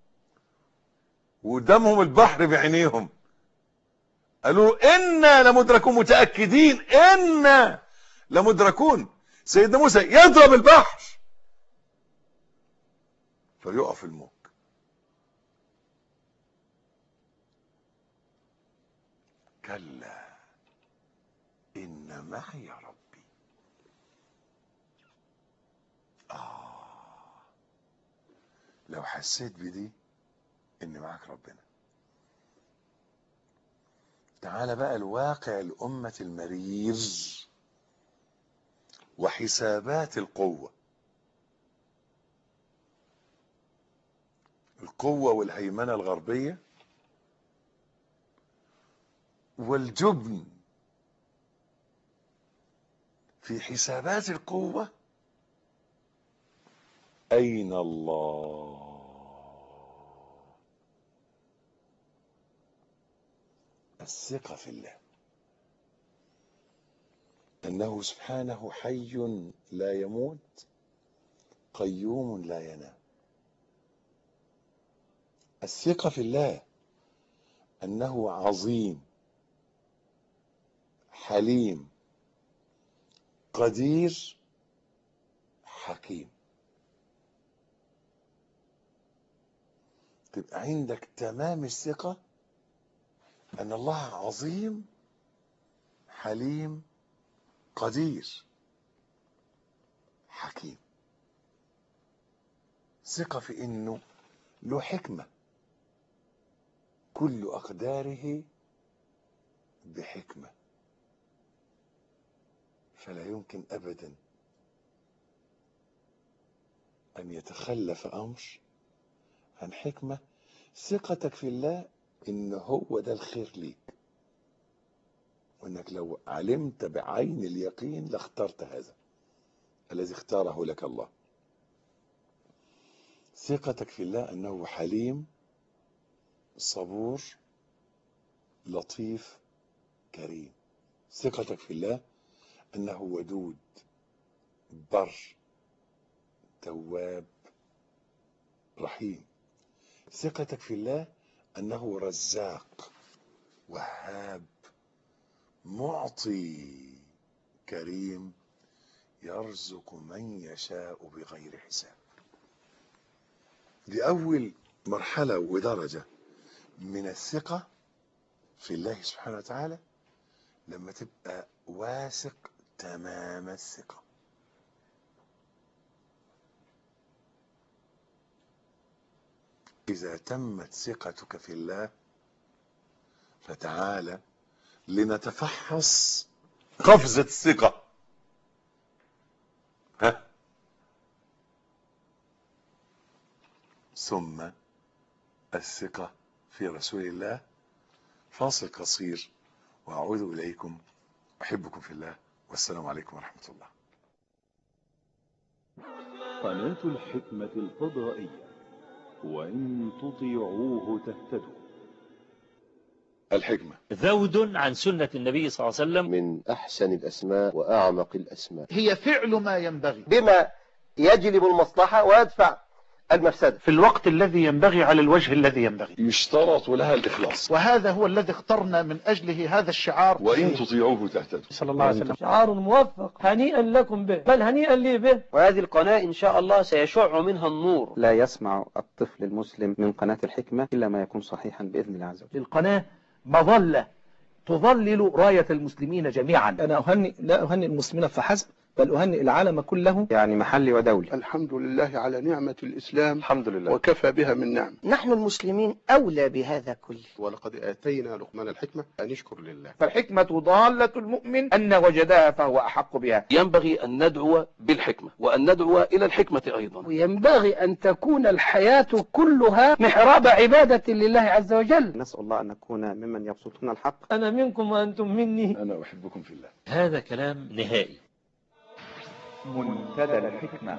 وقدامهم البحر بعينيهم قالوا إنا لمدركون متأكدين إنا لمدركون سيدنا موسى يضرب البحر فيقف الموج كلا إن معي ربي آه لو حسيت بدي إن معك ربنا تعال بقى الواقع الأمة المرير وحسابات القوة القوة والهيمنة الغربية والجبن في حسابات القوة أين الله الثقة في الله أنه سبحانه حي لا يموت قيوم لا ينام الثقة في الله أنه عظيم حليم قدير حكيم تبقى عندك تمام الثقة أن الله عظيم حليم قدير حكيم ثقة في أنه له حكمة كل أقداره بحكمة فلا يمكن أبدا أن يتخلف أمر عن حكمة ثقتك في الله إن هو ده الخير ليك وإنك لو علمت بعين اليقين لاخترت هذا الذي اختاره لك الله ثقتك في الله أنه حليم صبور لطيف كريم ثقتك في الله أنه ودود بر تواب رحيم ثقتك في الله أنه رزاق وهاب معطي كريم يرزق من يشاء بغير حساب دي أول مرحلة ودرجة من الثقة في الله سبحانه وتعالى لما تبقى واثق تمام الثقة إذا تمت ثقتك في الله فتعالى لنتفحص قفزة الثقة ها ثم الثقة في رسول الله فاصل قصير وأعود إليكم أحبكم في الله والسلام عليكم ورحمة الله قناة الحكمة الفضائية وإن تطيعوه تهتدوا الحكمة ذود عن سنة النبي صلى الله عليه وسلم من أحسن الأسماء وأعمق الأسماء هي فعل ما ينبغي بما يجلب المصلحة ويدفع المفسدة في الوقت الذي ينبغي على الوجه الذي ينبغي يشترط لها الإخلاص وهذا هو الذي اخترنا من أجله هذا الشعار وإن تطيعوه تهتدوا صلى الله عليه وسلم شعار موفق هنيئا لكم به بل هنيئا لي به وهذه القناة إن شاء الله سيشع منها النور لا يسمع الطفل المسلم من قناة الحكمة إلا ما يكون صحيحا بإذن الله عز وجل القناة مظلة تظلل راية المسلمين جميعا أنا أهنئ لا أهنئ المسلمين فحسب بل أهنئ العالم كله يعني محلي ودولي الحمد لله على نعمة الإسلام الحمد لله وكفى بها من نعم نحن المسلمين أولى بهذا كله ولقد آتينا لقمان الحكمة أن يشكر لله فالحكمة ضالة المؤمن أن وجدها فهو أحق بها ينبغي أن ندعو بالحكمة وأن ندعو إلى الحكمة أيضا وينبغي أن تكون الحياة كلها محراب عبادة لله عز وجل نسأل الله أن نكون ممن يبسطون الحق أنا منكم وأنتم مني أنا أحبكم في الله هذا كلام نهائي منتدى الحكمة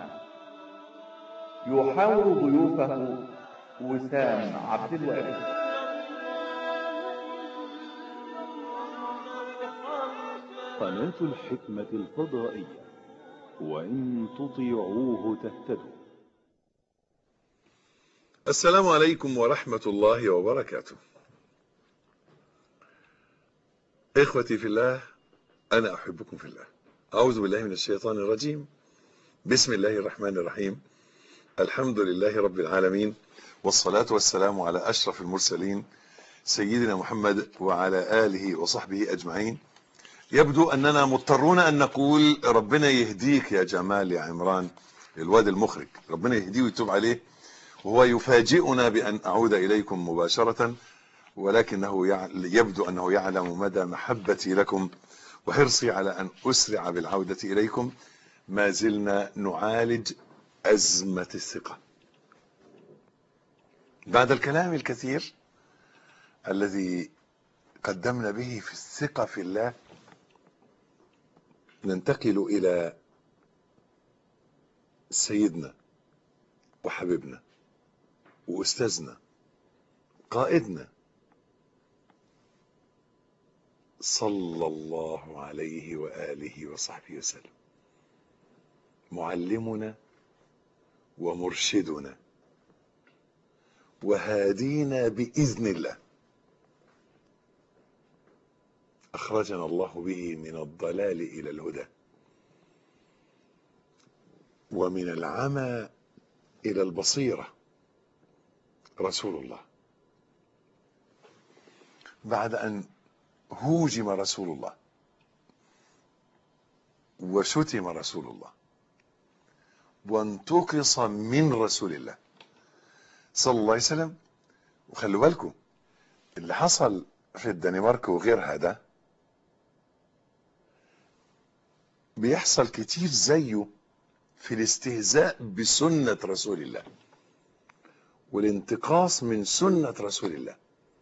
يحاور ضيوفه وسام عبد الوارث قناة الحكمة الفضائية وإن تطيعوه تهتدوا السلام عليكم ورحمة الله وبركاته إخوتي في الله أنا أحبكم في الله أعوذ بالله من الشيطان الرجيم بسم الله الرحمن الرحيم الحمد لله رب العالمين والصلاة والسلام على أشرف المرسلين سيدنا محمد وعلى آله وصحبه أجمعين يبدو أننا مضطرون أن نقول ربنا يهديك يا جمال يا عمران الواد المخرج ربنا يهديه ويتوب عليه وهو يفاجئنا بأن أعود إليكم مباشرة ولكنه يبدو أنه يعلم مدى محبتي لكم وحرصي على أن أسرع بالعودة إليكم ما زلنا نعالج أزمة الثقة بعد الكلام الكثير الذي قدمنا به في الثقة في الله ننتقل إلى سيدنا وحبيبنا وأستاذنا قائدنا صلى الله عليه وآله وصحبه وسلم معلمنا ومرشدنا وهادينا بإذن الله أخرجنا الله به من الضلال إلى الهدى ومن العمى إلى البصيرة رسول الله بعد أن هوجم رسول الله وشتم رسول الله وانتقص من رسول الله صلى الله عليه وسلم وخلوا بالكم اللي حصل في الدنمارك وغيرها ده بيحصل كتير زيه في الاستهزاء بسنة رسول الله والانتقاص من سنة رسول الله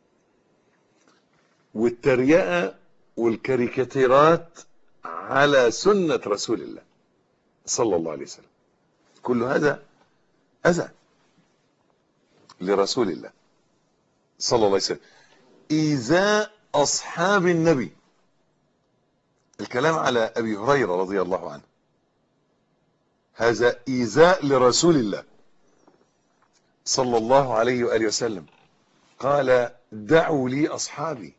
والتريقة والكاريكاتيرات على سنة رسول الله صلى الله عليه وسلم كل هذا أذى لرسول الله صلى الله عليه وسلم إيذاء أصحاب النبي الكلام على أبي هريرة رضي الله عنه هذا إيذاء لرسول الله صلى الله عليه وآله وسلم قال دعوا لي أصحابي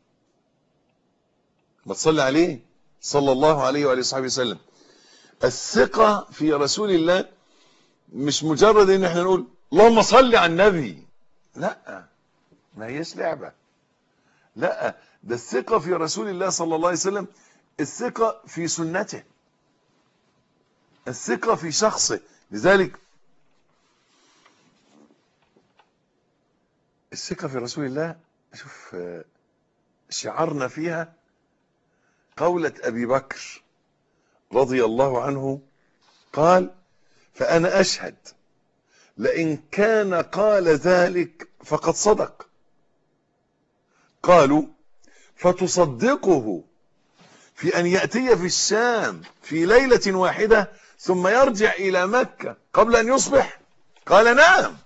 ما تصلي عليه صلى الله عليه وآله وصحبه وسلم الثقة في رسول الله مش مجرد ان احنا نقول اللهم صل على النبي لا ما هيش لعبة لا ده الثقة في رسول الله صلى الله عليه وسلم الثقة في سنته الثقة في شخصه لذلك الثقة في رسول الله شوف شعرنا فيها قولة أبي بكر رضي الله عنه قال فأنا أشهد لئن كان قال ذلك فقد صدق قالوا فتصدقه في أن يأتي في الشام في ليلة واحدة ثم يرجع إلى مكة قبل أن يصبح قال نعم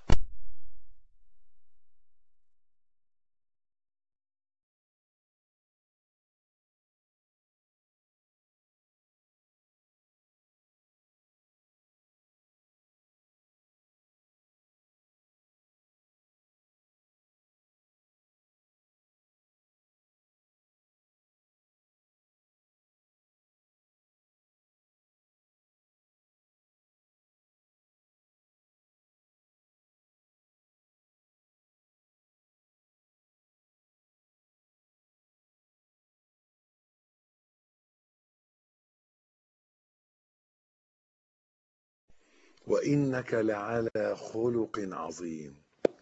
وإنك لعلى خلق عظيم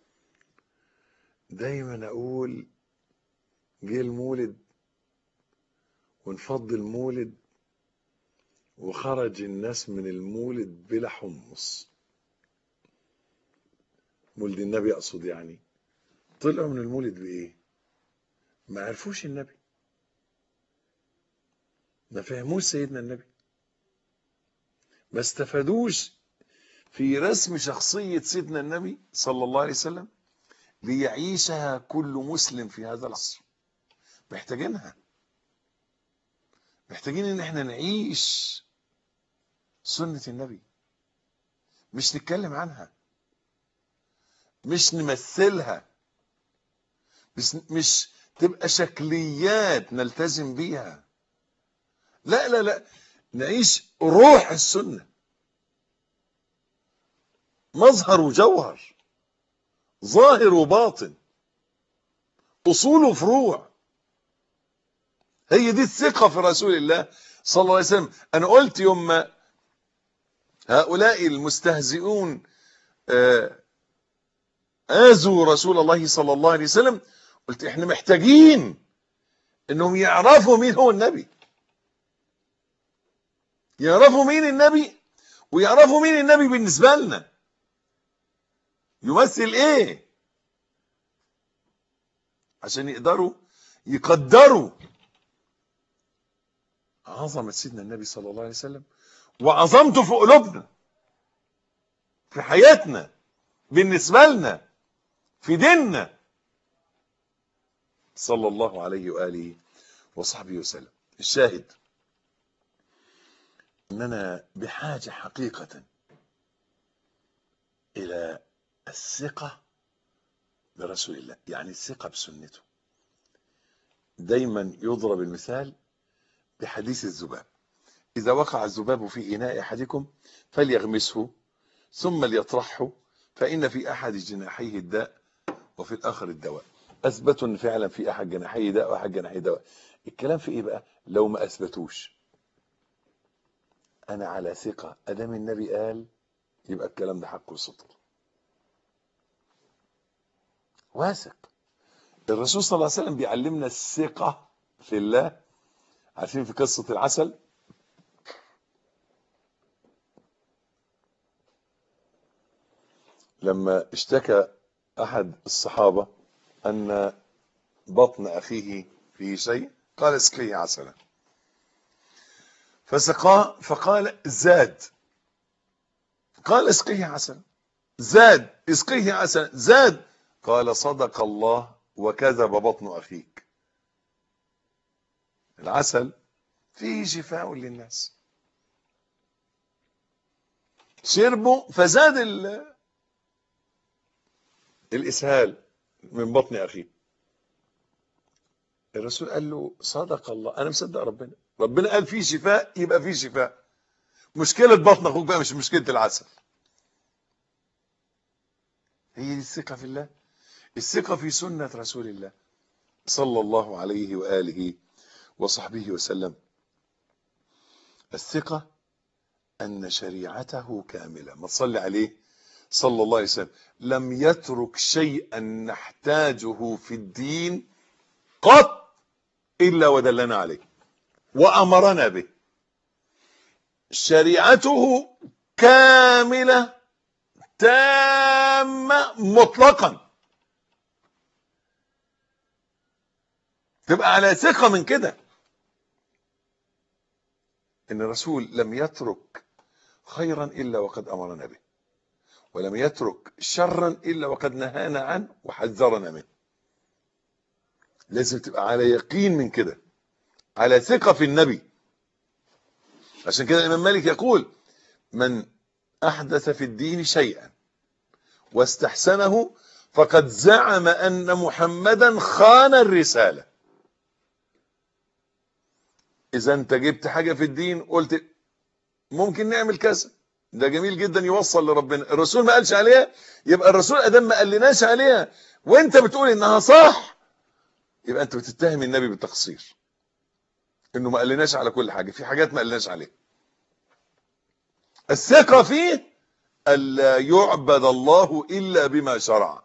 دايما أقول جه المولد ونفض المولد وخرج الناس من المولد بلا حمص مولد النبي أقصد يعني طلعوا من المولد بإيه ما عرفوش النبي ما فهموش سيدنا النبي ما استفادوش في رسم شخصية سيدنا النبي صلى الله عليه وسلم ليعيشها كل مسلم في هذا العصر محتاجينها محتاجين ان احنا نعيش سنة النبي مش نتكلم عنها مش نمثلها مش, مش تبقى شكليات نلتزم بيها لا لا لا نعيش روح السنة مظهر وجوهر ظاهر وباطن أصول وفروع هي دي الثقة في رسول الله صلى الله عليه وسلم أنا قلت يوم ما هؤلاء المستهزئون آذوا رسول الله صلى الله عليه وسلم قلت احنا محتاجين انهم يعرفوا مين هو النبي يعرفوا مين النبي ويعرفوا مين النبي بالنسبة لنا يمثل ايه عشان يقدروا يقدروا عظمة سيدنا النبي صلى الله عليه وسلم وعظمته في قلوبنا في حياتنا بالنسبة لنا في ديننا صلى الله عليه وآله وصحبه وسلم الشاهد أننا بحاجة حقيقة إلى الثقة برسول الله يعني الثقة بسنته دايما يضرب المثال بحديث الذباب إذا وقع الذباب في إناء أحدكم فليغمسه ثم ليطرحه فإن في أحد جناحيه الداء وفي الآخر الدواء أثبتوا أن فعلا في أحد جناحيه داء وأحد جناحيه دواء الكلام في إيه بقى لو ما أثبتوش أنا على ثقة أدام النبي قال يبقى الكلام ده حق وصدق واثق الرسول صلى الله عليه وسلم بيعلمنا الثقة في الله عارفين في قصة العسل لما اشتكى أحد الصحابة أن بطن أخيه فيه شيء قال اسقيه عسلا فسقاه فقال زاد قال اسقيه عسلا زاد اسقيه عسلا زاد قال صدق الله وكذب بطن أخيك العسل فيه شفاء للناس شربوا فزاد الإسهال من بطن أخيه الرسول قال له صدق الله أنا مصدق ربنا ربنا قال فيه شفاء يبقى فيه شفاء مشكلة بطن أخوك بقى مش مشكلة العسل هي دي الثقة في الله الثقة في سنة رسول الله صلى الله عليه وآله وصحبه وسلم الثقة أن شريعته كاملة ما تصلي عليه صلى الله عليه وسلم لم يترك شيئا نحتاجه في الدين قط إلا ودلنا عليه وأمرنا به شريعته كاملة تامة مطلقا تبقى على ثقة من كده ان الرسول لم يترك خيرا الا وقد امرنا به ولم يترك شرا الا وقد نهانا عنه وحذرنا منه لازم تبقى على يقين من كده على ثقة في النبي عشان كده الامام مالك يقول من احدث في الدين شيئا واستحسنه فقد زعم ان محمدا خان الرساله اذا انت جبت حاجة في الدين قلت ممكن نعمل كذا ده جميل جدا يوصل لربنا الرسول ما قالش عليها يبقى الرسول ادام ما قالناش عليها وانت بتقول انها صح يبقى انت بتتهم النبي بالتقصير انه ما قالناش على كل حاجة في حاجات ما قالناش عليها الثقة فيه ألا يعبد الله إلا بما شرع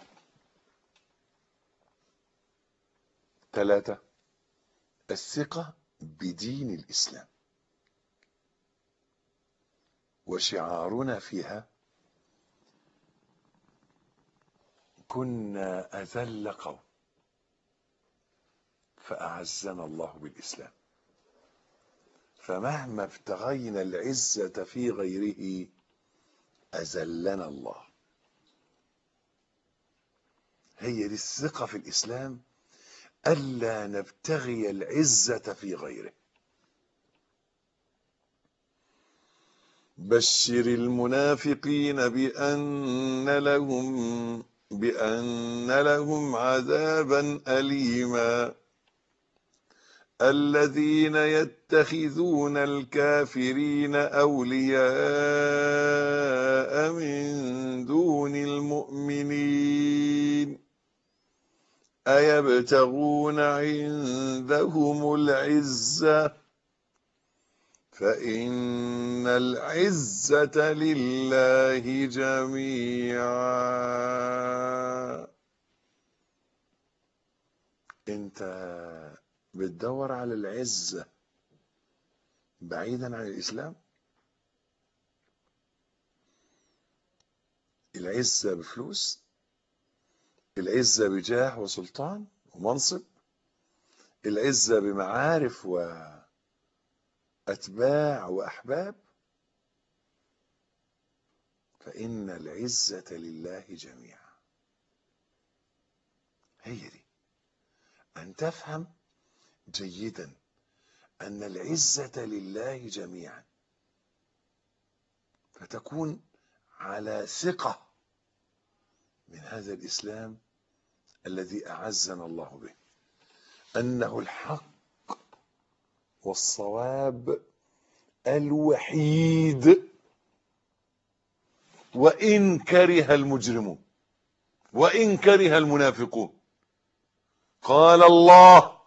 ثلاثة الثقة بدين الإسلام وشعارنا فيها كنا أذل قوم فأعزنا الله بالإسلام فمهما ابتغينا العزة في غيره أذلنا الله هي دي الثقة في الإسلام ألا نبتغي العزة في غيره بشر المنافقين بأن لهم بأن لهم عذابا أليما الذين يتخذون الكافرين أولياء من دون المؤمنين أيبتغون عندهم العزة فإن العزة لله جميعا انت بتدور على العزة بعيدا عن الإسلام العزة بفلوس العزة بجاه وسلطان ومنصب العزة بمعارف وأتباع وأحباب فإن العزة لله جميعا هي دي أن تفهم جيدا أن العزة لله جميعا فتكون على ثقة من هذا الإسلام الذي أعزنا الله به أنه الحق والصواب الوحيد وإن كره المجرمون وإن كره المنافقون قال الله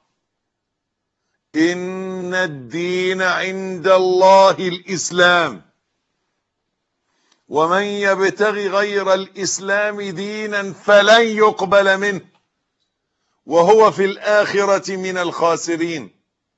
إن الدين عند الله الإسلام ومن يبتغي غير الإسلام دينا فلن يقبل منه وهو في الآخرة من الخاسرين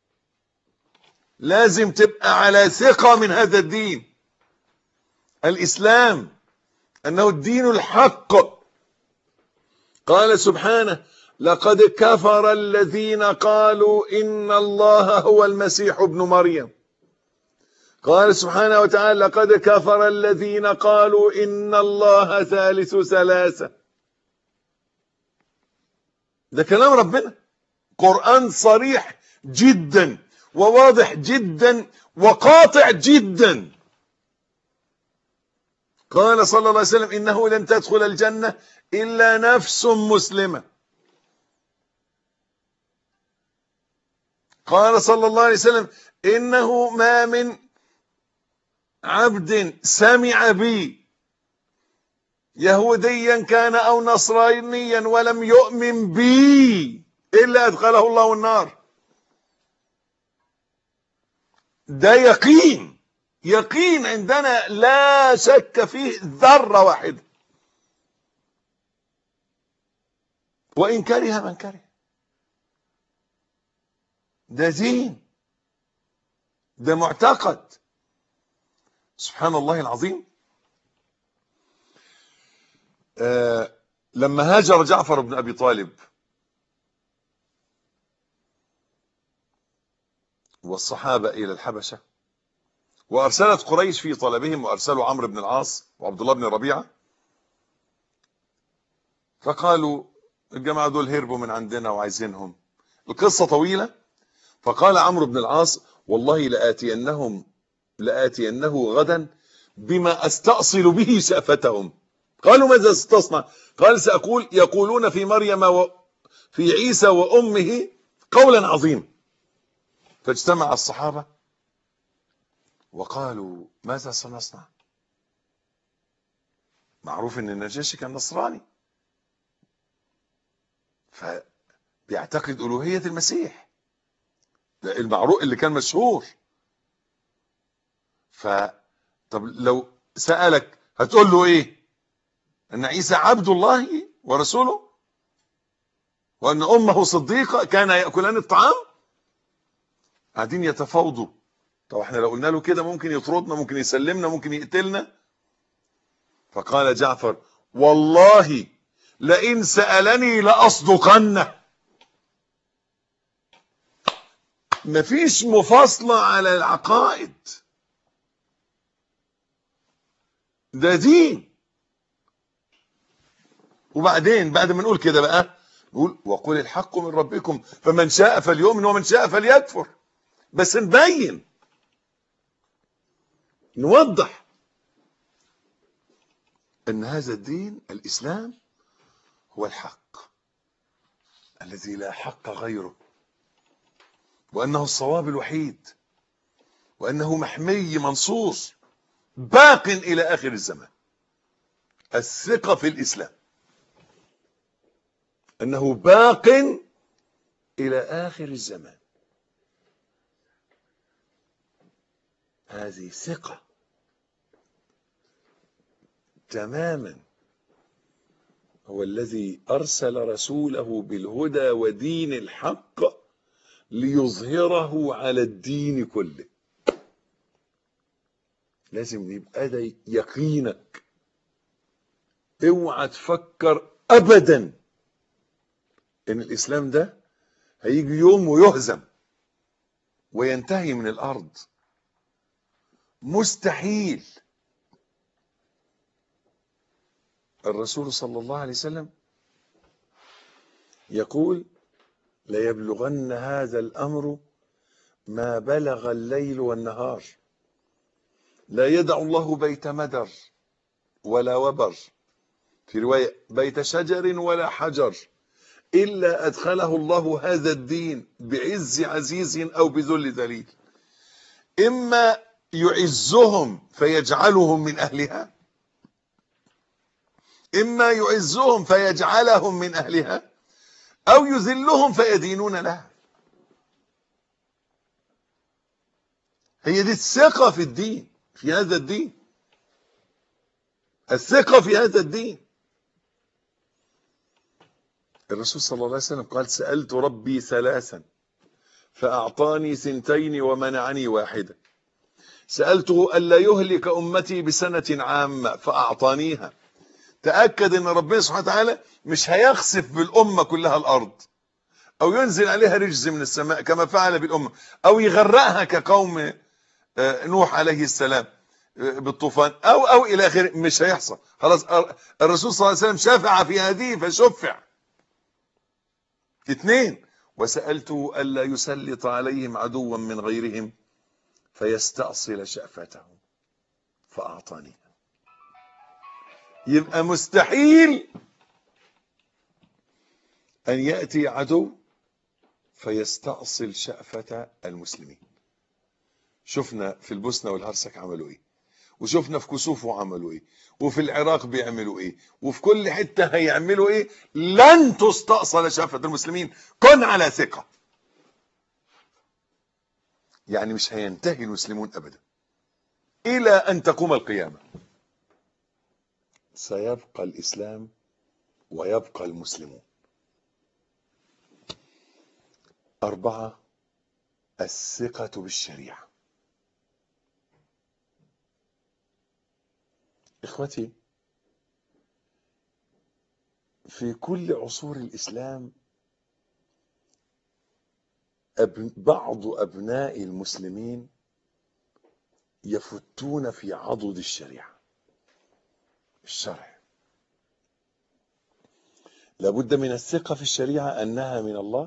لازم تبقى على ثقة من هذا الدين الإسلام أنه الدين الحق قال سبحانه لقد كفر الذين قالوا إن الله هو المسيح ابن مريم قال سبحانه وتعالى لقد كفر الذين قالوا إن الله ثالث ثلاثة ده كلام ربنا قرآن صريح جدا وواضح جدا وقاطع جدا قال صلى الله عليه وسلم إنه لن تدخل الجنة إلا نفس مسلمة قال صلى الله عليه وسلم إنه ما من عبد سمع بي يهوديا كان أو نصرانيا ولم يؤمن بي إلا أدخله الله النار ده يقين يقين عندنا لا شك فيه ذرة واحدة وإن كره من كره ده دين ده معتقد سبحان الله العظيم آه لما هاجر جعفر بن أبي طالب والصحابة إلى الحبشة وأرسلت قريش في طلبهم وأرسلوا عمرو بن العاص وعبد الله بن ربيعة فقالوا الجماعة دول هربوا من عندنا وعايزينهم القصة طويلة فقال عمرو بن العاص والله لآتينهم لآتينه غدا بما أستأصل به شأفتهم قالوا ماذا ستصنع قال سأقول يقولون في مريم وفي عيسى وأمه قولا عظيما فاجتمع الصحابة وقالوا ماذا سنصنع معروف ان النجاشي كان نصراني فبيعتقد ألوهية المسيح ده المعروف اللي كان مشهور ف طب لو سألك هتقول له ايه ان عيسى عبد الله ورسوله وان امه صديقه كان ياكلان الطعام قاعدين يتفاوضوا طب احنا لو قلنا له كده ممكن يطردنا ممكن يسلمنا ممكن يقتلنا فقال جعفر والله لئن سالني لاصدقنه مفيش مفاصله على العقائد ده دين وبعدين بعد ما نقول كده بقى نقول وقل الحق من ربكم فمن شاء فليؤمن ومن شاء فليكفر بس نبين نوضح ان هذا الدين الاسلام هو الحق الذي لا حق غيره وانه الصواب الوحيد وانه محمي منصور باق الى اخر الزمان الثقه في الاسلام انه باق الى اخر الزمان هذه ثقه تماما هو الذي ارسل رسوله بالهدى ودين الحق ليظهره على الدين كله لازم يبقى ده يقينك اوعى تفكر ابدا ان الاسلام ده هيجي يوم ويهزم وينتهي من الارض مستحيل الرسول صلى الله عليه وسلم يقول ليبلغن هذا الامر ما بلغ الليل والنهار لا يدع الله بيت مدر ولا وبر في روايه بيت شجر ولا حجر الا ادخله الله هذا الدين بعز عزيز او بذل ذليل اما يعزهم فيجعلهم من اهلها اما يعزهم فيجعلهم من اهلها او يذلهم فيدينون لها هي دي الثقه في الدين في هذا الدين الثقه في هذا الدين الرسول صلى الله عليه وسلم قال سالت ربي ثلاثا فاعطاني سنتين ومنعني واحده سالته الا يهلك امتي بسنه عامه فاعطانيها تأكد ان ربنا سبحانه وتعالى مش هيخسف بالأمة كلها الأرض أو ينزل عليها رجز من السماء كما فعل بالأمة أو يغرقها كقوم نوح عليه السلام بالطوفان أو أو إلى آخره مش هيحصل خلاص الرسول صلى الله عليه وسلم شفع في هذه فشفع اثنين وسألته ألا يسلط عليهم عدوا من غيرهم فيستأصل شأفتهم فأعطاني يبقى مستحيل أن يأتي عدو فيستأصل شأفة المسلمين شفنا في البوسنة والهرسك عملوا ايه وشفنا في كسوفو عملوا ايه وفي العراق بيعملوا ايه وفي كل حتة هيعملوا ايه لن تستأصل شأفة المسلمين كن على ثقة يعني مش هينتهي المسلمون أبدا إلى أن تقوم القيامة سيبقى الإسلام ويبقى المسلمون أربعة الثقة بالشريعة إخوتي في كل عصور الإسلام أب... بعض أبناء المسلمين يفتون في عضد الشريعة الشرع لابد من الثقة في الشريعة أنها من الله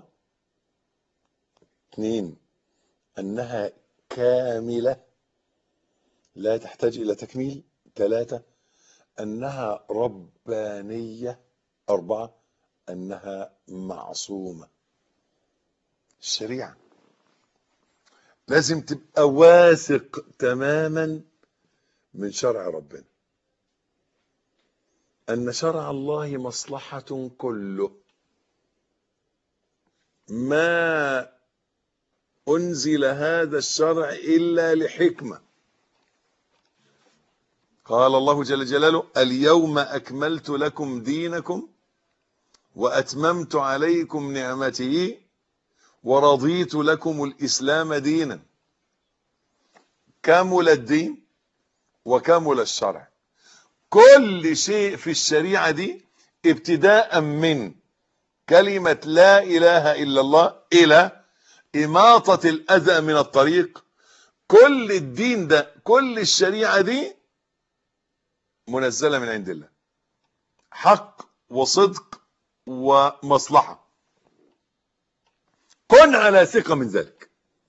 اثنين أنها كاملة لا تحتاج إلى تكميل ثلاثة أنها ربانية أربعة أنها معصومة الشريعة لازم تبقى واثق تماما من شرع ربنا أن شرع الله مصلحة كله ما أنزل هذا الشرع إلا لحكمة قال الله جل جلاله اليوم أكملت لكم دينكم وأتممت عليكم نعمتي ورضيت لكم الإسلام دينا كمل الدين وكمل الشرع كل شيء في الشريعة دي ابتداء من كلمة لا إله إلا الله إلى إماطة الأذى من الطريق كل الدين ده كل الشريعة دي منزلة من عند الله حق وصدق ومصلحة كن على ثقة من ذلك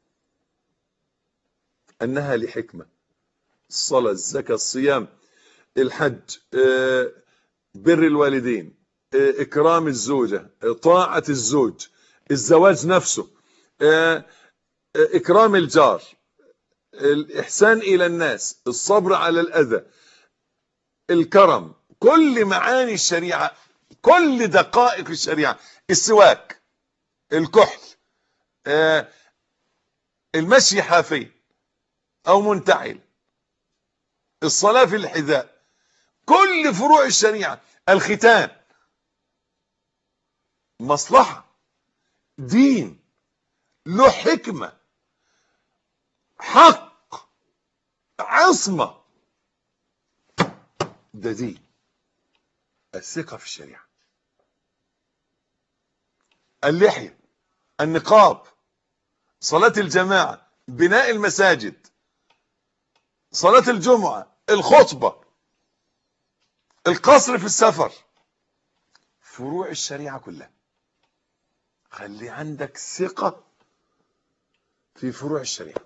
أنها لحكمة الصلاة الزكاة الصيام الحج آه، بر الوالدين آه، إكرام الزوجة آه، طاعة الزوج الزواج نفسه آه، آه، إكرام الجار الإحسان إلى الناس الصبر على الأذى الكرم كل معاني الشريعة كل دقائق الشريعة السواك الكحل آه، المشي حافي أو منتعل الصلاة في الحذاء كل فروع الشريعة الختان مصلحة دين له حكمة حق عصمة ده دين الثقة في الشريعة اللحية النقاب صلاة الجماعة بناء المساجد صلاة الجمعة الخطبة القصر في السفر فروع الشريعة كلها خلي عندك ثقة في فروع الشريعة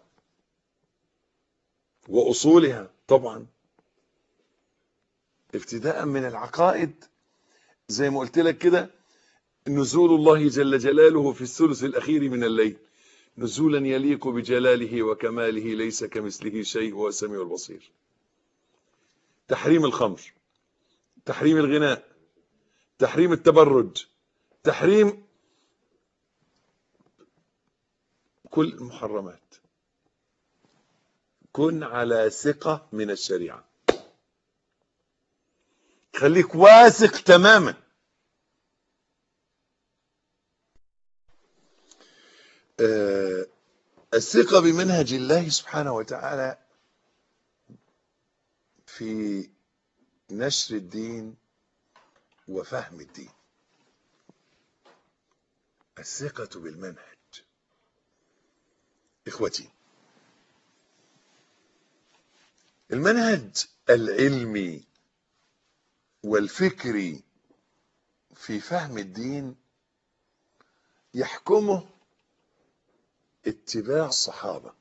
وأصولها طبعا ابتداء من العقائد زي ما قلت لك كده نزول الله جل جلاله في الثلث الأخير من الليل نزولا يليق بجلاله وكماله ليس كمثله شيء هو السميع البصير تحريم الخمر تحريم الغناء تحريم التبرج تحريم كل المحرمات كن على ثقة من الشريعة خليك واثق تماما آه، الثقة بمنهج الله سبحانه وتعالى في نشر الدين وفهم الدين الثقة بالمنهج إخوتي المنهج العلمي والفكري في فهم الدين يحكمه اتباع الصحابة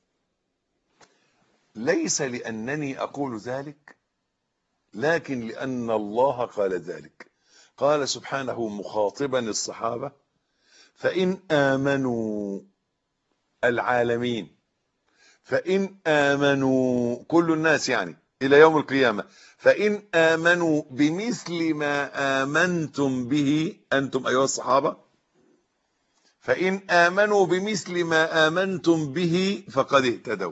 ليس لأنني أقول ذلك لكن لأن الله قال ذلك قال سبحانه مخاطبا الصحابة فإن آمنوا العالمين فإن آمنوا كل الناس يعني إلى يوم القيامة فإن آمنوا بمثل ما آمنتم به أنتم أيها الصحابة فإن آمنوا بمثل ما آمنتم به فقد اهتدوا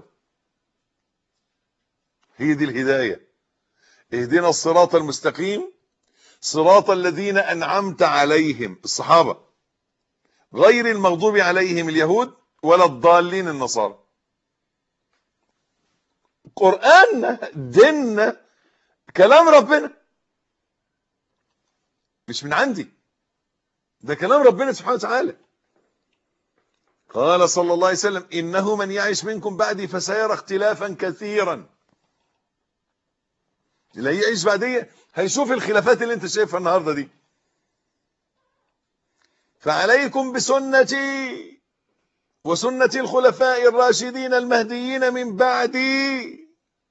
هي دي الهداية اهدنا الصراط المستقيم صراط الذين أنعمت عليهم الصحابة غير المغضوب عليهم اليهود ولا الضالين النصارى قرآننا ديننا كلام ربنا مش من عندي ده كلام ربنا سبحانه وتعالى قال صلى الله عليه وسلم إنه من يعيش منكم بعدي فسيرى اختلافا كثيرا اللي يعيش بعديه هيشوف الخلافات اللي انت شايفها النهاردة دي فعليكم بسنتي وسنة الخلفاء الراشدين المهديين من بعدي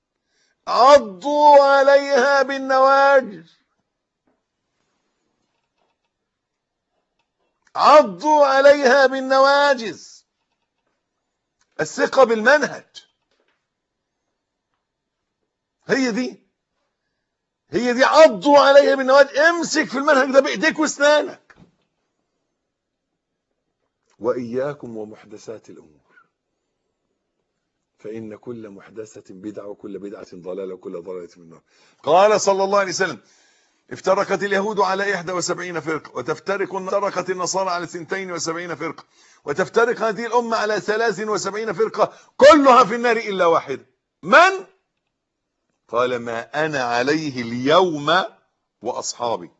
عضوا عليها بالنواجذ عضوا عليها بالنواجذ الثقة بالمنهج هي دي هي دي عضوا عليها بالنواجذ امسك في المنهج ده بايديك واسنانك وإياكم ومحدثات الأمور فإن كل محدثة بدعة وكل بدعة ضلالة وكل ضلالة في النار قال صلى الله عليه وسلم افترقت اليهود على 71 فرقة وتفترق افترقت النصارى على 72 فرقة وتفترق هذه الأمة على 73 فرقة كلها في النار إلا واحدة من؟ قال ما أنا عليه اليوم وأصحابي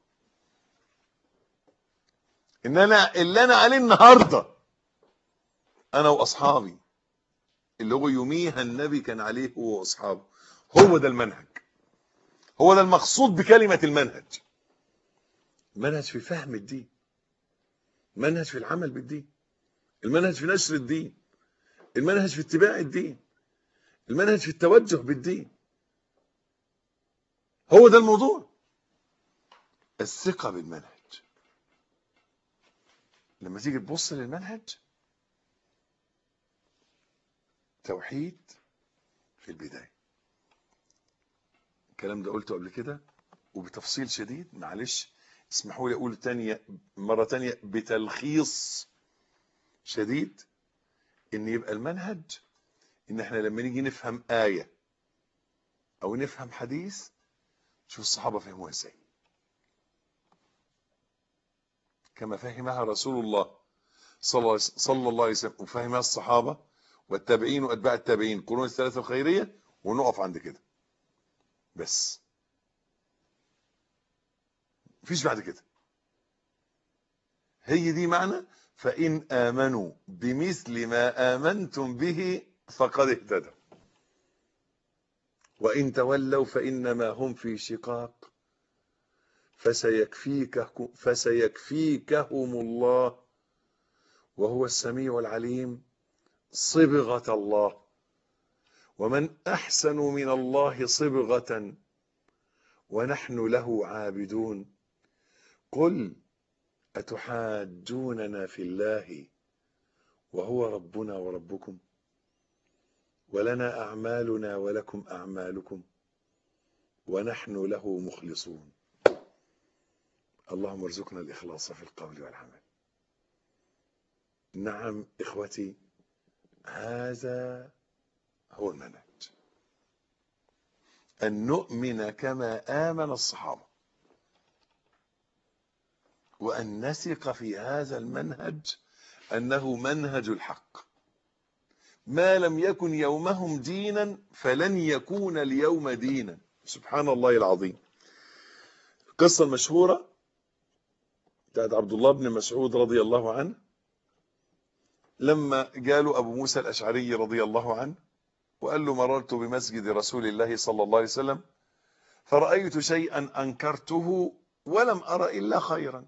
إن أنا اللي أنا عليه النهاردة أنا وأصحابي اللي هو يوميها النبي كان عليه هو وأصحابه هو ده المنهج هو ده المقصود بكلمة المنهج المنهج في فهم الدين المنهج في العمل بالدين المنهج في نشر الدين المنهج في اتباع الدين المنهج في التوجه بالدين هو ده الموضوع الثقة بالمنهج لما تيجي تبص للمنهج توحيد في البداية الكلام ده قلته قبل كده وبتفصيل شديد معلش اسمحوا لي اقول تانية مرة تانية بتلخيص شديد ان يبقى المنهج ان احنا لما نيجي نفهم آية او نفهم حديث شوف الصحابة فهموها ازاي كما فهمها رسول الله صلى صلى الله عليه وسلم وفهمها الصحابة والتابعين واتباع التابعين القرون الثلاثة الخيرية ونقف عند كده بس مفيش بعد كده هي دي معنى فإن آمنوا بمثل ما آمنتم به فقد اهتدوا وإن تولوا فإنما هم في شقاق فسيكفيك فسيكفيكهم الله وهو السميع العليم صبغة الله ومن أحسن من الله صبغة ونحن له عابدون قل أتحاجوننا في الله وهو ربنا وربكم ولنا أعمالنا ولكم أعمالكم ونحن له مخلصون اللهم ارزقنا الإخلاص في القول والعمل نعم إخوتي هذا هو المنهج أن نؤمن كما آمن الصحابة وأن نثق في هذا المنهج أنه منهج الحق ما لم يكن يومهم دينا فلن يكون اليوم دينا سبحان الله العظيم القصة المشهورة بتاعت عبد الله بن مسعود رضي الله عنه لما قالوا أبو موسى الأشعري رضي الله عنه وقال له مررت بمسجد رسول الله صلى الله عليه وسلم فرأيت شيئا أنكرته ولم أرى إلا خيرا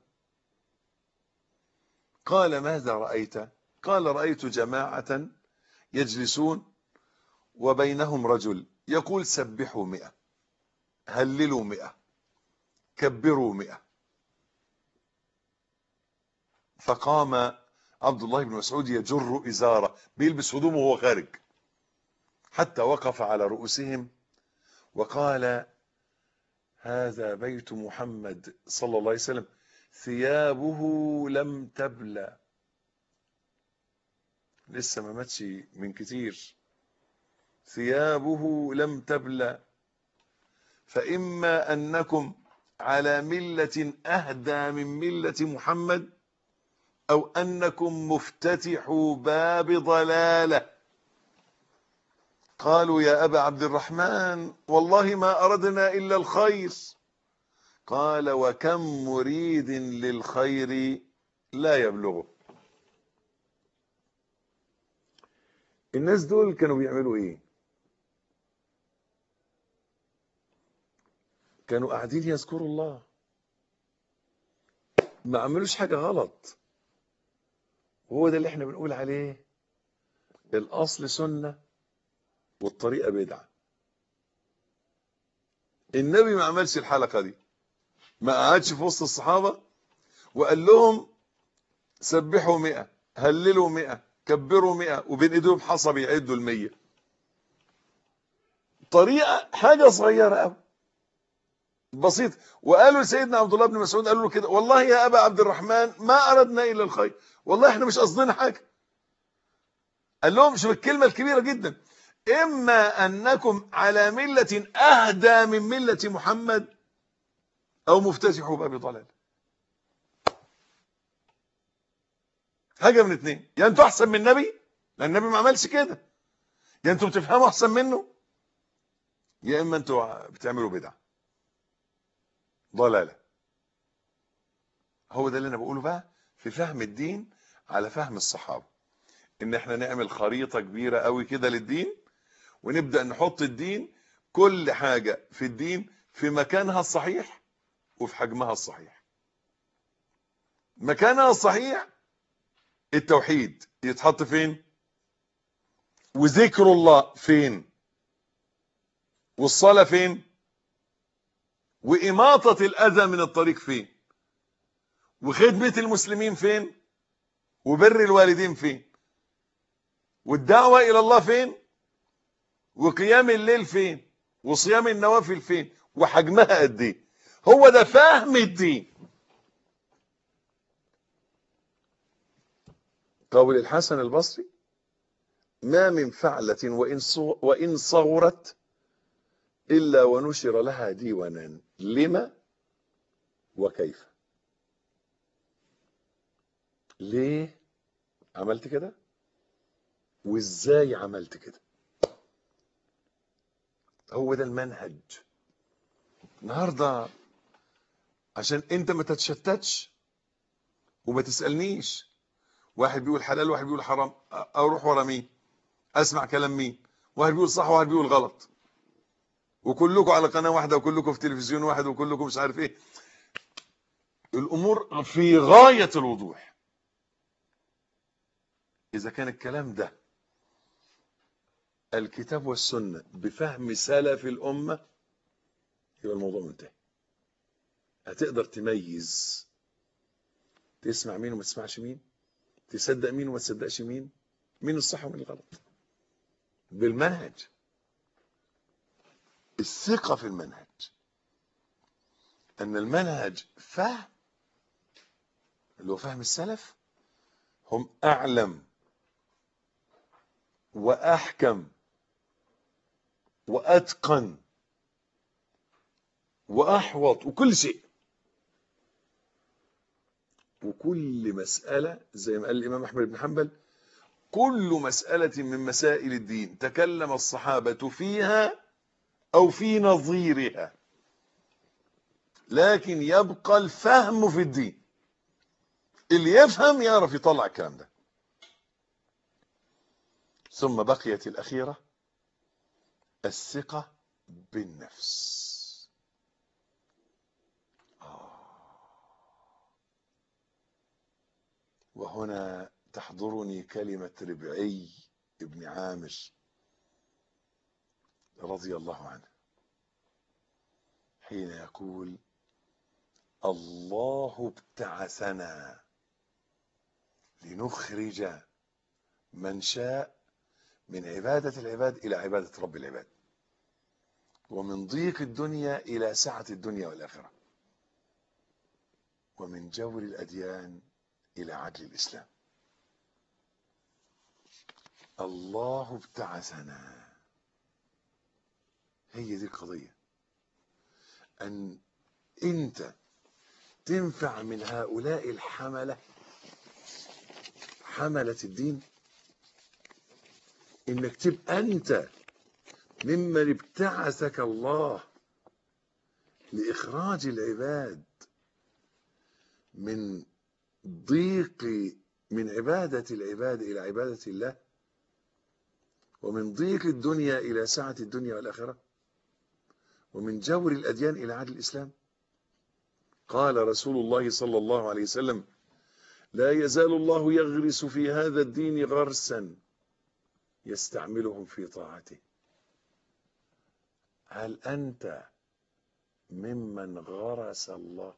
قال ماذا رأيت قال رأيت جماعة يجلسون وبينهم رجل يقول سبحوا مئة هللوا مئة كبروا مئة فقام عبد الله بن مسعود يجر إزارة بيلبس هدومه وهو خارج حتى وقف على رؤوسهم وقال هذا بيت محمد صلى الله عليه وسلم ثيابه لم تبلى لسه ما ماتش من كتير ثيابه لم تبلى فإما أنكم على ملة أهدى من ملة محمد أو أنكم مفتتحوا باب ضلاله قالوا يا أبا عبد الرحمن والله ما أردنا إلا الخير قال وكم مريد للخير لا يبلغه الناس دول كانوا بيعملوا ايه كانوا قاعدين يذكروا الله ما عملوش حاجة غلط وهو ده اللي احنا بنقول عليه الأصل سنة والطريقة بدعة النبي ما عملش الحلقة دي ما قعدش في وسط الصحابة وقال لهم سبحوا مئة هللوا مئة كبروا مئة وبين ايديهم حصى بيعدوا المية طريقة حاجة صغيرة قوي بسيط وقالوا لسيدنا عبد الله بن مسعود قالوا له كده والله يا أبا عبد الرحمن ما أردنا إلا الخير والله احنا مش قصدنا حاجة قال لهم شوف الكلمة الكبيرة جدا إما أنكم على ملة أهدى من ملة محمد أو مفتتح باب ضلال حاجة من اتنين يا أنتوا أحسن من النبي لأن النبي ما عملش كده يا أنتوا بتفهموا أحسن منه يا إما أنتوا بتعملوا بدعة ضلالة هو ده اللي أنا بقوله بقى في فهم الدين على فهم الصحابة إن إحنا نعمل خريطة كبيرة قوي كده للدين ونبدأ نحط الدين كل حاجة في الدين في مكانها الصحيح وفي حجمها الصحيح مكانها الصحيح التوحيد يتحط فين وذكر الله فين والصلاة فين وإماطة الأذى من الطريق فين وخدمة المسلمين فين وبر الوالدين فين والدعوة إلى الله فين وقيام الليل فين وصيام النوافل فين وحجمها قد ايه هو ده فهم الدين قول الحسن البصري ما من فعلة وإن, وإن صغرت إلا ونشر لها ديوانا لما وكيف ليه عملت كده وازاي عملت كده هو ده المنهج النهارده عشان انت ما تتشتتش وما تسالنيش واحد بيقول حلال واحد بيقول حرام اروح ورا مين اسمع كلام مين واحد بيقول صح وواحد بيقول غلط وكلكم على قناه واحده وكلكم في تلفزيون واحد وكلكم مش عارف ايه الامور في غايه الوضوح اذا كان الكلام ده الكتاب والسنه بفهم سلف الامه يبقى الموضوع منتهي هتقدر تميز تسمع مين وما تسمعش مين تصدق مين وما تصدقش مين مين الصح ومين الغلط بالمنهج الثقة في المنهج أن المنهج فهم اللي هو فهم السلف هم أعلم وأحكم وأتقن وأحوط وكل شيء وكل مسألة زي ما قال الإمام أحمد بن حنبل كل مسألة من مسائل الدين تكلم الصحابة فيها أو في نظيرها لكن يبقى الفهم في الدين اللي يفهم يعرف يطلع الكلام ده ثم بقيت الأخيرة الثقة بالنفس وهنا تحضرني كلمة ربعي ابن عامر رضي الله عنه حين يقول الله ابتعثنا لنخرج من شاء من عبادة العباد إلى عبادة رب العباد ومن ضيق الدنيا إلى سعة الدنيا والآخرة ومن جور الأديان إلى عدل الإسلام الله ابتعثنا هي دي القضية أن أنت تنفع من هؤلاء الحملة حملة الدين إنك تبقى أنت ممن ابتعثك الله لإخراج العباد من ضيق من عبادة العباد إلى عبادة الله ومن ضيق الدنيا إلى سعة الدنيا والآخرة ومن جور الأديان إلى عدل الإسلام قال رسول الله صلى الله عليه وسلم لا يزال الله يغرس في هذا الدين غرسا يستعملهم في طاعته هل أنت ممن غرس الله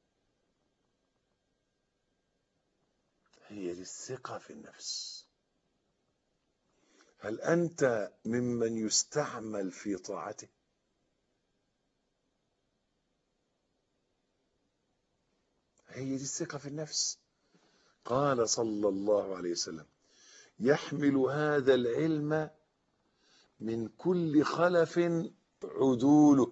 هي دي الثقة في النفس هل أنت ممن يستعمل في طاعته هي دي الثقة في النفس قال صلى الله عليه وسلم يحمل هذا العلم من كل خلف عدوله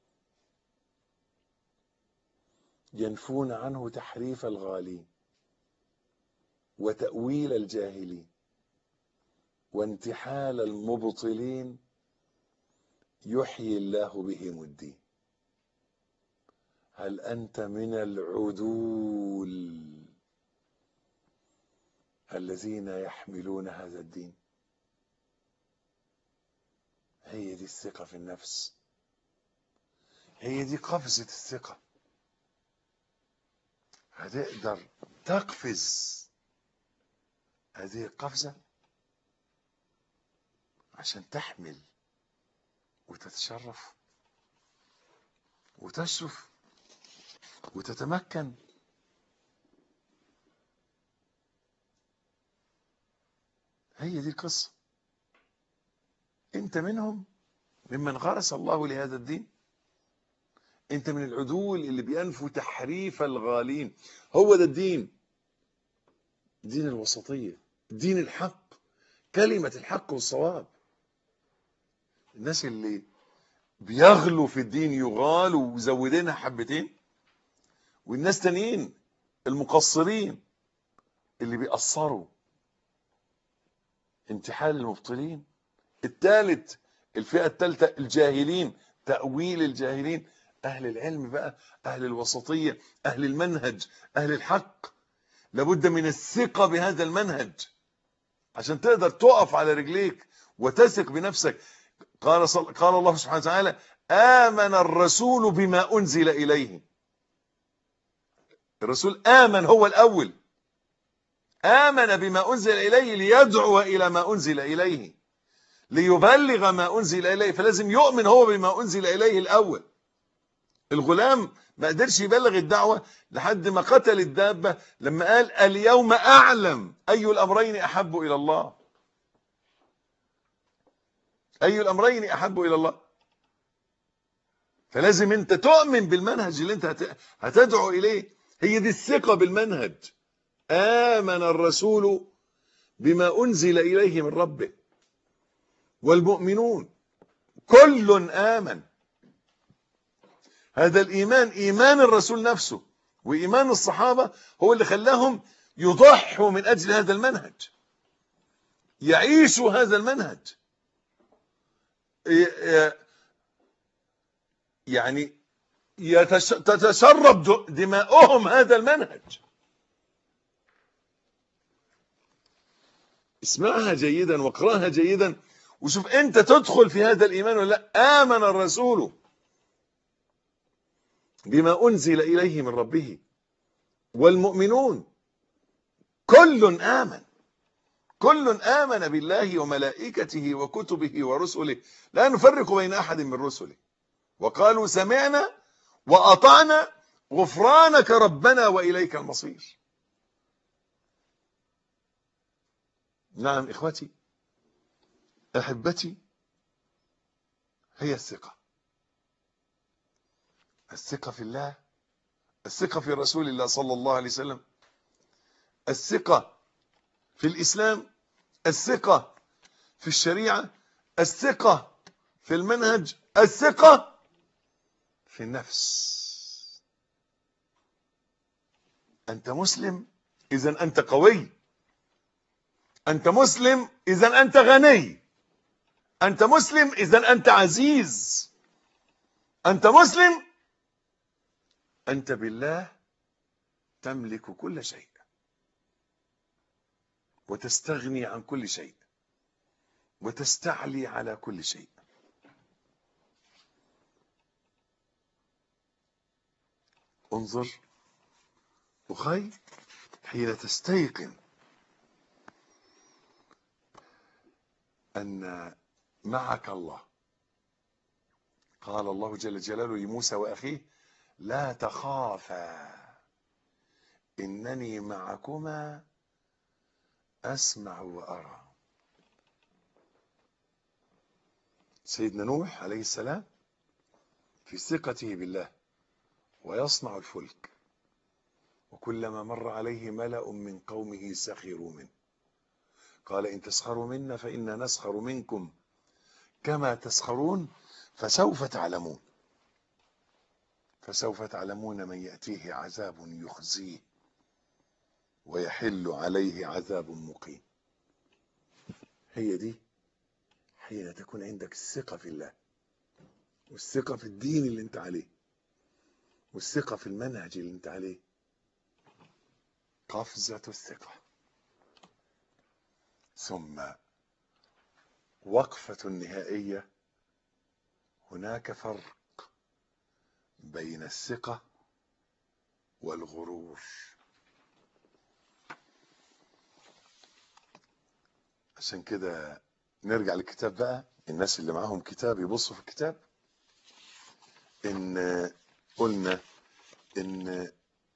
ينفون عنه تحريف الغالين وتأويل الجاهلين وانتحال المبطلين يحيي الله بهم الدين هل أنت من العدول الذين يحملون هذا الدين هي دي الثقة في النفس هي دي قفزة الثقة هتقدر تقفز هذه القفزة عشان تحمل وتتشرف وتشرف وتتمكن هي دي القصة انت منهم ممن غرس الله لهذا الدين انت من العدول اللي بينفوا تحريف الغالين هو ده الدين دين الوسطية دين الحق كلمة الحق والصواب الناس اللي بيغلوا في الدين يغالوا وزودينها حبتين والناس تانيين المقصرين اللي بيقصروا انتحال المبطلين الثالث الفئة الثالثة الجاهلين تأويل الجاهلين أهل العلم بقى أهل الوسطية أهل المنهج أهل الحق لابد من الثقة بهذا المنهج عشان تقدر تقف على رجليك وتثق بنفسك قال, صل... قال الله سبحانه وتعالى آمن الرسول بما أنزل إليه الرسول آمن هو الأول آمن بما أنزل إليه ليدعو إلى ما أنزل إليه ليبلغ ما أنزل إليه فلازم يؤمن هو بما أنزل إليه الأول الغلام ما قدرش يبلغ الدعوة لحد ما قتل الدابة لما قال اليوم أعلم أي الأمرين أحب إلى الله أي الأمرين أحب إلى الله فلازم أنت تؤمن بالمنهج اللي أنت هتدعو إليه هي دي الثقة بالمنهج آمن الرسول بما أنزل إليه من ربه والمؤمنون كل آمن هذا الإيمان إيمان الرسول نفسه وإيمان الصحابة هو اللي خلاهم يضحوا من أجل هذا المنهج يعيشوا هذا المنهج يعني تتشرب دماؤهم هذا المنهج اسمعها جيدا واقراها جيدا وشوف انت تدخل في هذا الايمان ولا لا امن الرسول بما انزل اليه من ربه والمؤمنون كل امن كل امن بالله وملائكته وكتبه ورسله لا نفرق بين احد من رسله وقالوا سمعنا واطعنا غفرانك ربنا واليك المصير نعم اخوتي احبتي هي الثقه الثقه في الله الثقه في رسول الله صلى الله عليه وسلم الثقه في الاسلام الثقه في الشريعه الثقه في المنهج الثقه في النفس انت مسلم اذا انت قوي انت مسلم اذا انت غني انت مسلم اذا انت عزيز انت مسلم انت بالله تملك كل شيء وتستغني عن كل شيء وتستعلي على كل شيء انظر أخي حين تستيقن أن معك الله قال الله جل جلاله لموسى وأخيه لا تخافا إنني معكما أسمع وأرى سيدنا نوح عليه السلام في ثقته بالله ويصنع الفلك وكلما مر عليه ملأ من قومه سخروا منه قال إن تسخروا منا فإنا نسخر منكم كما تسخرون فسوف تعلمون فسوف تعلمون من يأتيه عذاب يخزيه ويحل عليه عذاب مقيم هي دي حين تكون عندك الثقة في الله والثقة في الدين اللي انت عليه والثقة في المنهج اللي انت عليه قفزة الثقة ثم وقفة نهائية هناك فرق بين الثقة والغرور عشان كده نرجع للكتاب بقى الناس اللي معاهم كتاب يبصوا في الكتاب ان قلنا ان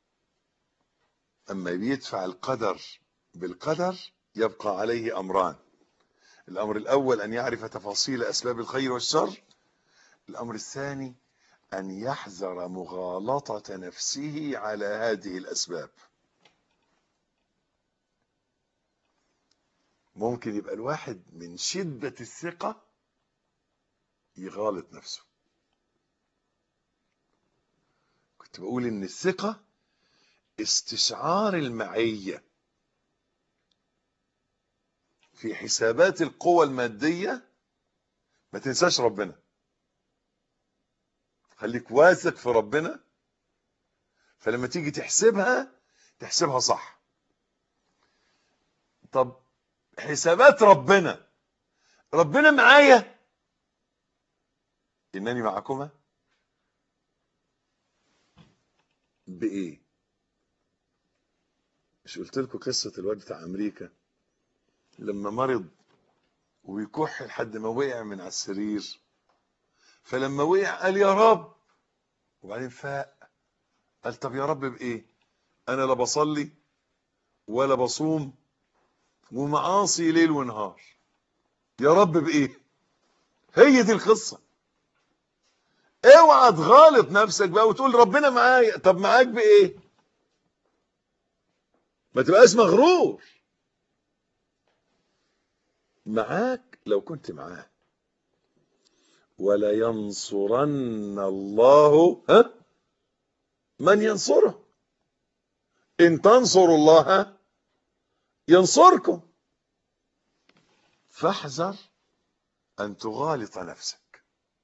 اما بيدفع القدر بالقدر يبقى عليه امران الامر الاول ان يعرف تفاصيل اسباب الخير والشر الامر الثاني ان يحذر مغالطه نفسه على هذه الاسباب ممكن يبقى الواحد من شده الثقه يغالط نفسه كنت بقول ان الثقه استشعار المعيه في حسابات القوى الماديه ما تنساش ربنا خليك واثق في ربنا فلما تيجي تحسبها تحسبها صح طب حسابات ربنا ربنا معايا انني معكما بايه مش قلت لكم قصه الواد بتاع امريكا لما مرض ويكح لحد ما وقع من على السرير فلما وقع قال يا رب وبعدين فاق قال طب يا رب بايه انا لا بصلي ولا بصوم ومعاصي ليل ونهار يا رب بايه هي دي القصه اوعى تغالط نفسك بقى وتقول ربنا معايا طب معاك بايه ما تبقاش مغرور معاك لو كنت معاه ولا ينصرن الله ها من ينصره ان تنصروا الله ينصركم فاحذر ان تغالط نفسك